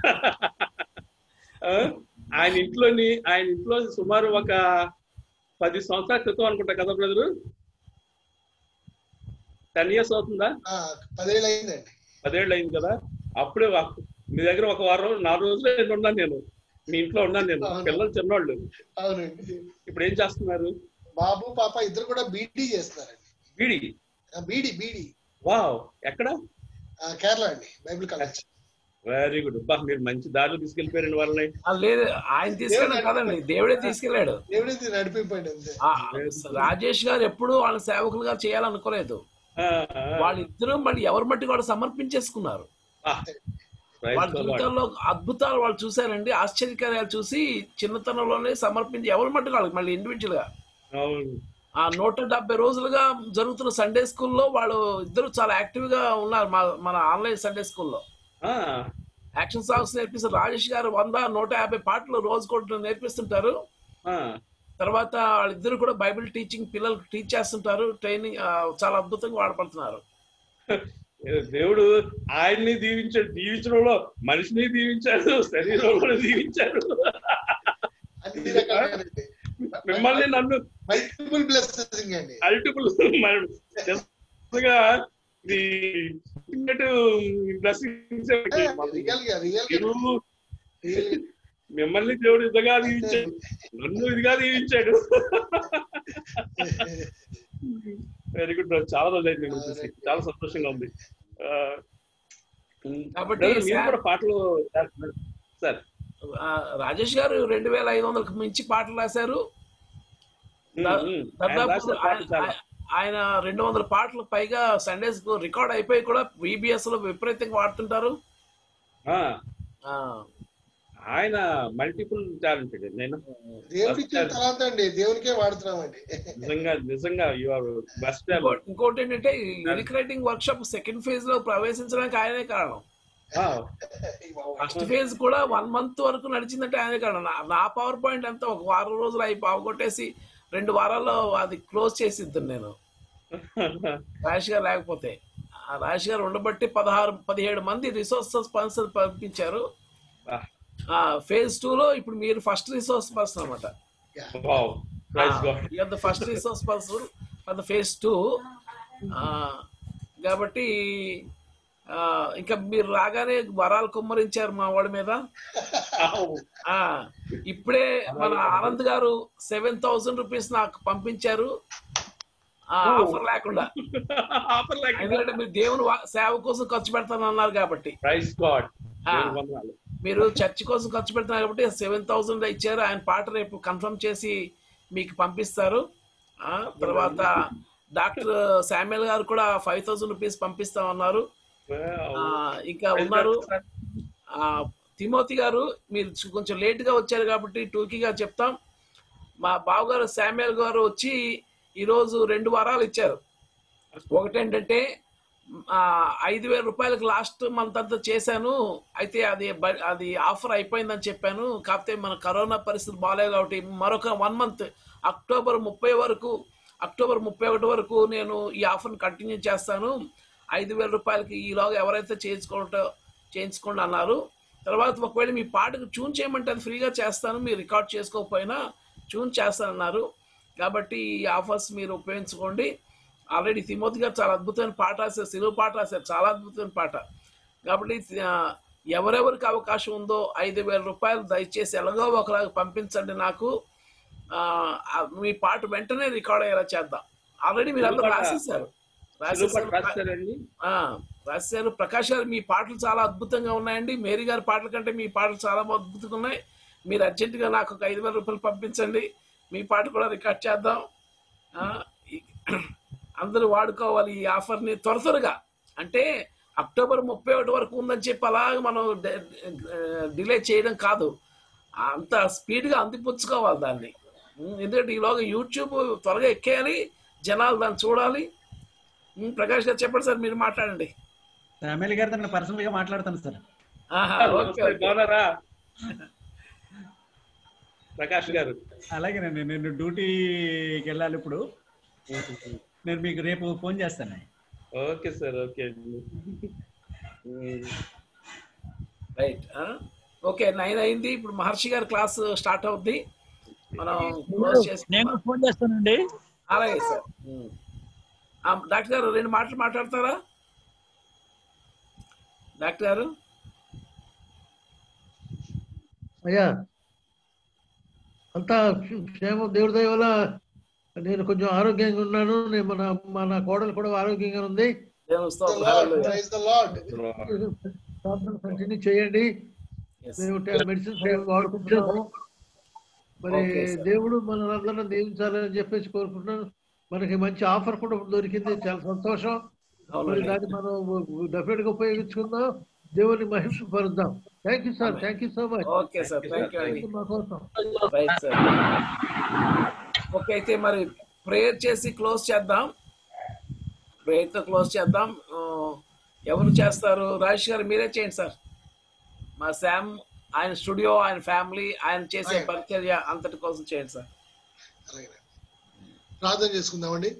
ఆ, ఆయన ఇంట్లోని ఆయన ఇంట్లో సుమారు ఒక పది సంవత్సరాల క్రితం అనుకుంటా కదా బ్రదరు టెన్ ఇయర్స్ అవుతుందా ఆ, పదేళ్ళు అయిందండి పదేళ్ళు అయింది కదా అప్పుడే వా- మీ దగ్గర ఒక వారం నాలుగు రోజులు ఎన్ని ఉన్నాను నేను మీ ఇంట్లో ఉన్నాను నేను అవును. పిల్లలు చిన్నవాళ్ళు అవునండి ఇప్పుడు ఏం చేస్తున్నారు బాబు పాప ఇద్దరు కూడా బీడీ చేస్తున్నారండి వీడి ఆ, బీడీ బీడీ వావ్ ఎక్కడ ఆ, కేరళ అండి బైబిల్ కాలేజ్ వెరీ గుడ్ బా మీరు మంచి దారిలో తీసుకెళ్ళిపోయారండి వాళ్ళని ఆ, లేదు ఆయన తీసుకెళ్ళాడు కదండి దేవుడే తీసుకెళ్ళాడు దేవుడి నడిపింపండి అంతే ఆ, రాజేష్ గారు ఎప్పుడు వాళ్ళ సేవకులుగా చేయాలనుకోలేదు ఆ, ఆ, వాళ్ళిద్దరూ మళ్ళీ ఎవరి మట్టి కూడా సమర్పించేసుకున్నారు ఆ. Praise వాళ్ళ the Lord. జీవితంలో అద్భుతాలు వాళ్ళు చూశారండి ఆశ్చర్యకార్యాలు చూసి చిన్నతనంలోనే సమర్పించి ఎవరి మట్టి వాళ్ళకి మళ్ళీ ఇండివిజువల్ గా అవును ఆ నూట డెబ్బై రోజులుగా జరుగుతున్న సండే స్కూల్లో వాళ్ళు ఇద్దరు చాలా యాక్టివ్ గా ఉన్నారు మా- మన ఆన్లైన్ సండే స్కూల్లో ఆ, యాక్షన్ సాంగ్స్ నేర్పిస్తారు రాజేష్ గారు వంద నూట యాభై పాటలు రోజు కూడా నేర్పిస్తుంటారు ఆ. తర్వాత వాళ్ళిద్దరు కూడా బైబిల్ టీచింగ్ పిల్లలకు టీచ్ చేస్తుంటారు ట్రైనింగ్ ఆ, చాలా అద్భుతంగా వాడపడుతున్నారు దేవుడు ఆయన్ని దీవించాడు దీవించడంలో మనిషిని దీవించాడు శరీరంలో కూడా దీవించాడు అన్ని రకాలండి మిమ్మల్ని నన్ను మల్టిపుల్ బ్లెస్సింగ్ అండి అల్టిపుల్ గా ఇది బ్లెస్సింగ్స్ రియల్ గా రియల్ గా రియల్ మిమ్మల్ని దేవుడు ఇదిగా దీవించాడు నన్ను ఇదిగా దీవించాడు వెరీ గుడ్ చాలా రోజులు అయింది మిమ్మల్ని చూసి చాలా సంతోషంగా ఉంది ఆ, కాబట్టి brother, మీరు సార్- కూడా పాటలు చేస్తున్నారు సార్ ఆ, రాజేష్ గారు రెండు వేల ఐదు వందలకు మించి పాటలు రాశారు ఉమ్, దా- ఉమ్. ఆయన దాదాపు రాసిన పాటలు చాలా ఆయన- ఆయన రెండు వందల పాటలు పైగా సండేస్ రికార్డ్ అయిపోయి కూడా VBS లో విపరీతంగా వాడుతుంటారు ఆ, ఆ, ఆయన మల్టిపుల్ టాలెంటెడ్ నేను దేవుడికి ఇచ్చిన తర్వాత అండి దేవునికే వాడుతున్నామండి నిజంగా నిజంగా యు ఆర్ బెస్ట్ ఇంకో- ఇంకోటి ఏంటంటే lyric writing workshop second phase లో ప్రవేశించడానికి ఆయనే కారణం ఫస్ట్ ఫేజ్ కూడా వన్ మంత్ వరకు నడిచిందంటే ఆయనే కారణం నా- నా పవర్ పాయింట్ అంతా ఒక వారం రోజులు అయి పావుకొట్టేసి రెండు వారాల్లో అది క్లోజ్ చేసిద్దాను నేను రాజేష్ గారు లేకపోతే ఆ రాజేష్ గారు ఉండబట్టి పదహారు పదిహేడు మంది రిసోర్స్ పర్సన్ పంపించారు ఆ ఫేజ్ టూ లో ఇప్పుడు మీరు ఫస్ట్ రిసోర్స్ పర్సన్ అనమాట wow praise God the first resource person for the phase two కాబట్టి ఆ, ఇంకా మీరు రాగానే వరాలు కుమ్మరించారు మా వాడి మీద ఆ ఇప్పుడే మన ఆనంద్ గారు సెవెన్ థౌసండ్ రూపీస్ నాకు పంపించారు ఆ, ఆఫర్ లేకుండా ఆఫర్ లైక్ ఎందుకంటే మీరు దేవుని వా- సేవ కోసం ఖర్చు పెడతాను అన్నారు కాబట్టి ప్రైజ్ గాడ్ ఆ. వందనాలు మీరు చర్చ్ కోసం ఖర్చు పెడుతున్నారు కాబట్టి సెవెన్ థౌసండ్ ఇచ్చారు ఆయన పాట రేపు కన్ఫర్మ్ చేసి మీకు పంపిస్తారు ఆ, తర్వాత డాక్టర్ శామ్యుల్ గారు కూడా ఫైవ్ థౌసండ్ రూపీస్ పంపిస్తా ఉన్నారు ఆ, ఇంకా ఉన్నారు ఆ, తిమోతి గారు మీరు చు- కొంచెం లేట్ గా వచ్చారు కాబట్టి టూకీగా చెప్తాం మా బావగారు శామ్యుల్ గారు వచ్చి ఈరోజు రెండు వారాలు ఇచ్చారు ఒకటేంటంటే ఆ, ఐదు వేల రూపాయలకు లాస్ట్ మంత్ అంతా చేశాను అయితే అది బ- అది ఆఫర్ అయిపోయిందని చెప్పాను కాకపోతే మన కరోనా పరిస్థితి బాగాలేదు కాబట్టి మరొక వన్ మంత్ అక్టోబర్ ముప్పై వరకు అక్టోబర్ ముప్పై ఒకటి వరకు నేను ఈ ఆఫర్ని కంటిన్యూ చేస్తాను ఐదు వేల రూపాయలకి ఈలోగా ఎవరైతే చేయించుకుంటా చేయించుకోండి అన్నారు తర్వాత ఒకవేళ మీ పాటకు ట్యూన్ చేయమంటే అది ఫ్రీగా చేస్తాను మీరు రికార్డ్ చేసుకోకపోయినా ట్యూన్ చేస్తానన్నారు కాబట్టి ఈ ఆఫర్స్ మీరు ఉపయోగించుకోండి ఆల్రెడీ తిమోతి గారు చాలా అద్భుతమైన పాట రాశారు సిలువ పాట రాశారు చాలా అద్భుతమైన పాట కాబట్టి ఆ, ఎవరెవరికి అవకాశం ఉందో ఐదు వేల రూపాయలు దయచేసి ఎలాగో ఒకలాగా పంపించండి నాకు ఆ, ఆ, మీ పాట వెంటనే రికార్డ్ అయ్యేలా చేద్దాం ఆల్రెడీ మీరు అందరూ సిలువ పాట- రాసేసారు సిలువ పాట రాసేసారు రాస్తారండి ఆ, రాశారు ప్రకాష్ గారు మీ పాటలు చాలా అద్భుతంగా ఉన్నాయండి మేరీ గారి పాటల కంటే మీ పాటలు చాలా అద్భుతంగా ఉన్నాయి మీరు అర్జెంటుగా నాకు ఒక ఐదు వేల రూపాయలు పంపించండి మీ పాట కూడా రికార్డ్ చేద్దాం ఆ, ఈ- అందరూ వాడుకోవాలి ఈ ఆఫర్ని త్వర త్వరగా అంటే అక్టోబర్ ముప్పై ఒకటి వరకు ఉందని చెప్పి అలాగ మనం డిలే చేయడం కాదు అంత స్పీడ్గా అందిపుచ్చుకోవాలి దాన్ని ఉం, ఎందుకంటే ఈలోగా యూట్యూబ్ త్వరగా ఎక్కేయాలి జనాలు దాన్ని చూడాలి ఉం, ప్రకాష్ గారు చెప్పండి సార్ మీరు మాట్లాడండి ఎమ్మెల్యే గారితో నేను పర్సనల్ గా మాట్లాడతాను సార్ ఆహా, ఓకే, నమస్తే, ఓకే. బాగున్నారా ప్రకాష్ గారు అలాగేనండి నేను డ్యూటీకి వెళ్ళాలి ఇప్పుడు నేను మీకు రేపు ఫోన్ చేస్తాను ఓకే సార్ ఓకే అండి ఉమ్, రైట్ ఆ? ఓకే నైన్ అయింది ఇప్పుడు మహర్షి గారి క్లాస్ స్టార్ట్ అవుద్ది మనం క్లోజ్ చేసి నేను ఫోన్ చేస్తానండి అలాగే సార్ ఉమ్. ఆ, డాక్టర్ గారు రెండు మాటలు మాట్లాడతారా డాక్టర్ గారు అయ్యా అంతా క్షేమం దేవుడి దయ వల్ల నేను కొంచెం ఆరోగ్యంగా ఉన్నాను నేను మన మన కోడలు కూడా ఆరోగ్యంగా ఉంది దేవుని స్తోత్రం. Lord, హల్లెలూయా. praise the Lord. ప్రార్థన కంటిన్యూ చేయండి Yes. మేము మెడిసిన్స్ వాడుకుంటున్నాము మరి Okay, sir. దేవుడు మనలందరం దీవించాలని చెప్పేసి కోరుకుంటున్నాను మనకి మంచి ఆఫర్ కూడా దొరికింది చాలా సంతోషం మరి అవునండి. దాన్ని మనం డెఫినెట్ గా ఉపయోగించుకుందాం దేవుని మహిమ పరుద్దాం thank you sir thank you so much okay sir thank you అండి మా కోసం రైట్ సార్ ఓకే అయితే మరి ప్రేయర్ చేసి క్లోజ్ చేద్దాం ప్రేయర్తో క్లోజ్ చేద్దాం ఆ, ఎవరు చేస్తారు రాజేష్ గారు మీరే చేయండి సార్ మా శామ్ ఆయన స్టూడియో ఆయన ఫ్యామిలీ ఆయన చేసే Right. పరిచర్య అంతటి కోసం చేయండి సార్ అలాగే ప్రార్థన చేసుకుందామండి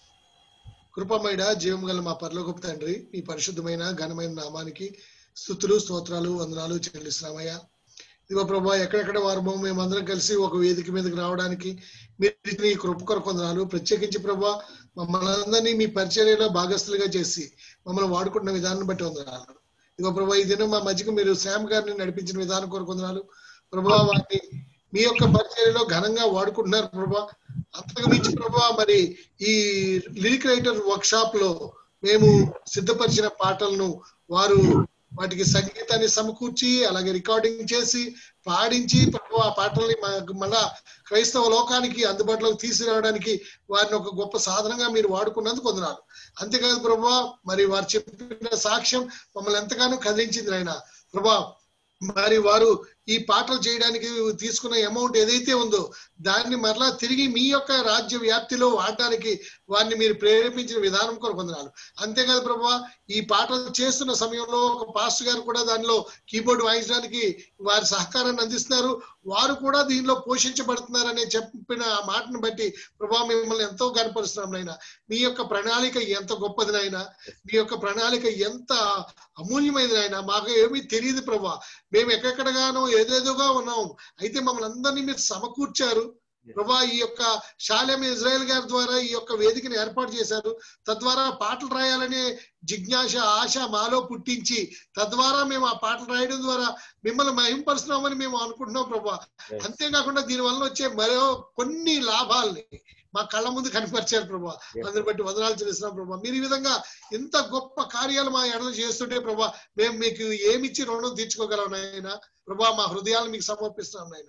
కృపమైన జీవం గల మా పరలోకపు తండ్రి మీ పరిశుద్ధమైన ఘనమైన నామానికి స్థుతులు స్తోత్రాలు వందనాలు చెల్లిస్తున్నామయ్యా ఇదిగో ప్రభా ఎక్కడెక్కడ వారమో మేమందరం కలిసి ఒక వేదిక మీదకి రావడానికి మీరు ఇచ్చిన ఈ కృప కొరకు వందనాలు ప్రత్యేకించి ప్రభా మమ్మల్ని అందరినీ మీ పరిచర్యలో భాగస్తులుగా చేసి మమ్మల్ని వాడుకుంటున్న విధానం బట్టి వందనాలు ఇదిగో ప్రభా ఈ దినం మా మధ్యకు మీరు శామ్ గారిని నడిపించిన విధానం కొరకు వందనాలు ప్రభా వారిని మీ యొక్క పరిచర్యలో ఘనంగా వాడుకుంటున్నారు ప్రభా అంతకు మించి ప్రభా మరి ఈ లిరిక్ రైటర్ వర్క్ షాప్ లో మేము సిద్ధపరిచిన పాటలను వారు వాటికి సంగీతాన్ని సమకూర్చి అలాగే రికార్డింగ్ చేసి పాడించి ప్రభు ఆ పాటల్ని మా- మళ్ళా క్రైస్తవ లోకానికి అందుబాటులోకి తీసుకురావడానికి వారిని ఒక గొప్ప సాధనంగా మీరు వాడుకున్నందుకు వందనాలు అంతేకాదు ప్రభా మరి వారు చెప్పిన సాక్ష్యం మమ్మల్ని ఎంతగానో కదిలించింది ఆయన ప్రభా మరి వారు ఈ పాటలు చేయడానికి తీసుకున్న అమౌంట్ ఏదైతే ఉందో దాన్ని మరలా తిరిగి మీ యొక్క రాజ్య వ్యాప్తిలో వాడడానికి వారిని మీరు ప్రేరేపించిన విధానం కొరకు వందనాలు అంతేకాదు ప్రభా ఈ పాటలు చేస్తున్న సమయంలో ఒక పాస్టర్ గారు కూడా దానిలో కీబోర్డ్ వాయించడానికి వారి సహకారాన్ని అందిస్తున్నారు వారు కూడా దీనిలో పోషించబడుతున్నారనే చెప్పిన ఆ మాటను బట్టి ప్రభా మిమ్మల్ని ఎంతో గనపరుస్తున్నాం నాయన మీ యొక్క ప్రణాళిక ఎంత గొప్పది నాయన మీ యొక్క ప్రణాళిక ఎంత అమూల్యమైనది నాయన మాకు ఏమీ తెలియదు ప్రభా మేము ఎక్కడెక్కడగానో ఏదేదోగా ఉన్నాం అయితే మమ్మల్ని అందరినీ మీరు సమకూర్చారు ప్రభా ఈ యొక్క శాలెం ఇజ్రాయెల్ గారి ద్వారా ఈ యొక్క వేదికను ఏర్పాటు చేశారు తద్వారా పాటలు రాయాలనే జిజ్ఞాస ఆశ మాలో పుట్టించి తద్వారా మేము ఆ పాటలు రాయడం ద్వారా మిమ్మల్ని మహింపరుస్తున్నామని మేము అనుకుంటున్నాం ప్రభా అంతేకాకుండా దీని వలన వచ్చే మరో కొన్ని లాభాలని మా కళ్ళ ముందు కనిపరిచారు ప్రభా అందరి బట్టి వదనాలు చెల్లిస్తున్నాం ప్రభా మీరు ఈ విధంగా ఇంత గొప్ప కార్యాలు మా ఎడలు చేస్తుంటే ప్రభా మేము మీకు ఏమిచ్చి రుణం తీర్చుకోగలం నాయన ప్రభా మా హృదయాలు మీకు సమర్పిస్తున్నాం నాయన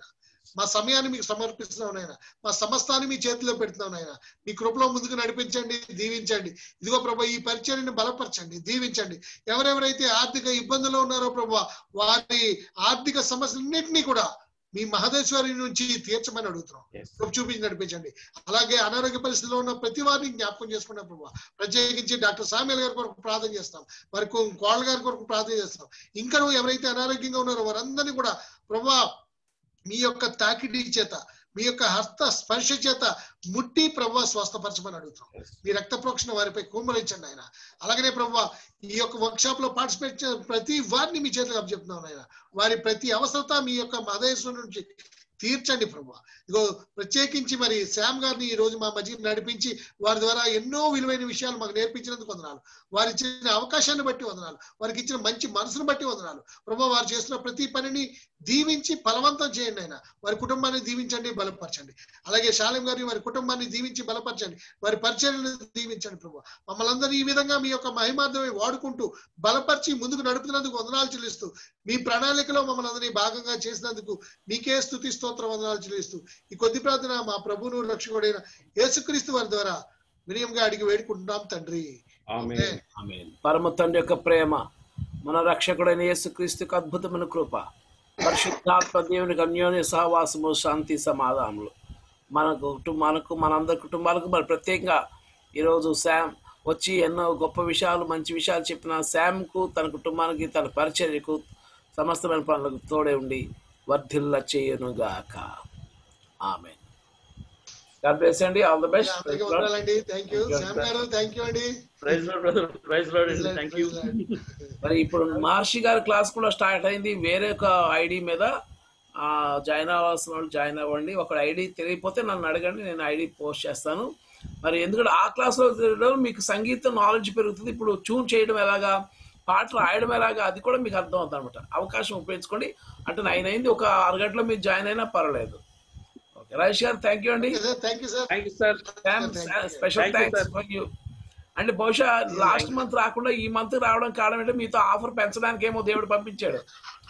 మా సమయాన్ని మీకు సమర్పిస్తున్నాం నాయన మా సమస్తాన్ని మీ చేతిలో పెడుతున్నాం నాయన మీ కృపలో ముందుకు నడిపించండి దీవించండి ఇదిగో ప్రభా ఈ పరిచర్ని బలపరచండి దీవించండి ఎవరెవరైతే ఆర్థిక ఇబ్బందుల్లో ఉన్నారో ప్రభా వారి ఆర్థిక సమస్యలన్నింటినీ కూడా మీ మహదేశ్వరి నుంచి తీర్చమని అడుగుతున్నాం Yes. కృప చూపించి నడిపించండి అలాగే అనారోగ్య పరిస్థితిలో ఉన్న ప్రతి వారిని జ్ఞాపకం చేసుకున్నాం ప్రభా ప్రత్యేకించి డాక్టర్ సామ్యాల్ గారి కొరకు ప్రార్థన చేస్తాం వారి కో- కోళ్ళ గారి కొరకు ప్రార్థన చేస్తాం ఇంకా ఎవరైతే అనారోగ్యంగా ఉన్నారో వారందరినీ కూడా ప్రభా మీ యొక్క తాకిడి చేత మీ యొక్క హస్త స్పర్శ చేత ముట్టి ప్రభా స్వస్థపరచమని అడుగుతాం మీ రక్త ప్రోక్షణ వారిపై కుమ్మరించండి ఆయన అలాగనే ప్రభా ఈ యొక్క వర్క్ షాప్ లో పార్టిసిపేట్ చేసిన ప్రతి వారిని మీ చేతిలో అప్పచెప్తున్నాం ఆయన వారి ప్రతి అవసరత మీ యొక్క మధేశ్వరం నుంచి తీర్చండి ప్రభా ఇదిగో ప్రత్యేకించి మరి శ్యామ్ గారిని ఈ రోజు మా మధ్య నడిపించి వారి ద్వారా ఎన్నో విలువైన విషయాలు మాకు నేర్పించినందుకు వందనాలు వారు ఇచ్చిన అవకాశాన్ని బట్టి వందనాలు వారికి ఇచ్చిన మంచి మనసును బట్టి వందనాలు ప్రభా వారు చేస్తున్న ప్రతి పనిని దీవించి బలవంతం చేయండి ఆయన వారి కుటుంబాన్ని దీవించండి బలపరచండి అలాగే శాలెం గారిని వారి కుటుంబాన్ని దీవించి బలపరచండి వారి పరిచయాలను దీవించండి ప్రభు మమ్మల్ని అందరూ ఈ విధంగా మీ యొక్క మహిమార్థమై వాడుకుంటూ బలపరిచి ముందుకు నడుపుతున్నందుకు వందనాలు చెల్లిస్తూ మీ ప్రణాళికలో మమ్మల్ని అందరినీ భాగంగా చేసినందుకు మీకే స్తుతి స్తోత్ర వందనాలు చెల్లిస్తూ ఈ కొద్ది ప్రార్థన మా ప్రభువును రక్షకుడైన యేసుక్రీస్తు వారి ద్వారా వినయంగా అడిగి వేడుకుంటున్నాం తండ్రి ఆమేన్. ఆమేన్. పరమ తండ్రి యొక్క ప్రేమ మన రక్షకుడైన యేసుక్రీస్తుకు అద్భుతమైన కృప పరిశుద్ధాత్మ దేవునికి అన్యోన్య సహవాసము శాంతి సమాధానములు మన కుటుంబాలకు మనందరి కుటుంబాలకు మరి ప్రత్యేకంగా ఈరోజు శామ్ వచ్చి ఎన్నో గొప్ప విషయాలు మంచి విషయాలు చెప్పిన శామ్కు తన కుటుంబానికి తన పరిచర్యకు సమస్తమైన పనులకు తోడే ఉండి వర్ధిల్ల చేయనుగాక ఆమె గాడ్ బ్లెస్ అండి ఆల్ ద బెస్ట్ అందరికీ వందనాలండి థ్యాంక్ యూ శ్యామ్ గారు థ్యాంక్ యూ అండి praise Lord brother praise Lord అండి థ్యాంక్ యూ మరి ఇప్పుడు మహర్షి గారి క్లాస్ కూడా స్టార్ట్ అయింది వేరే ఒక ఐడి మీద ఆ, జాయిన్ అవ్వాల్సిన వాళ్ళు జాయిన్ అవ్వండి ఒక ఐడి తెలియకపోతే నన్ను అడగండి నేను ఐడి పోస్ట్ చేస్తాను మరి ఎందుకంటే ఆ క్లాస్లో తెలియడం మీకు సంగీతం నాలెడ్జ్ పెరుగుతుంది ఇప్పుడు ట్యూన్ చేయడం ఎలాగా పాటలు రాయడం ఎలాగా అది కూడా మీకు అర్థం అవుతుంది అనమాట అవకాశం ఉపయోగించుకోండి అంటే నైన్ అయింది ఒక అరగంటలో మీరు జాయిన్ అయినా పర్వాలేదు ఓకే రాజేష్ గారు థ్యాంక్ యూ అండి thank you sir thank you sir special Thank you, thanks sir. For you అంటే బహుశా లాస్ట్ మంత్ రాకుండా ఈ మంత్ రావడం కారణం ఏంటంటే మీతో ఆఫర్ పెంచడానికి ఏమో దేవుడు పంపించాడు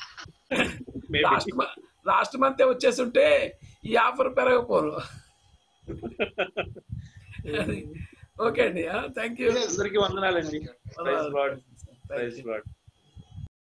లాస్ట్ లాస్ట్ మంత్ వచ్చేసి ఉంటే ఈ ఆఫర్ పెరగపోరు ఓకే అండి థ్యాంక్ యూ అందరికీ వందనాలండి ప్రైజ్ లార్డ్ ప్రైజ్ లార్డ్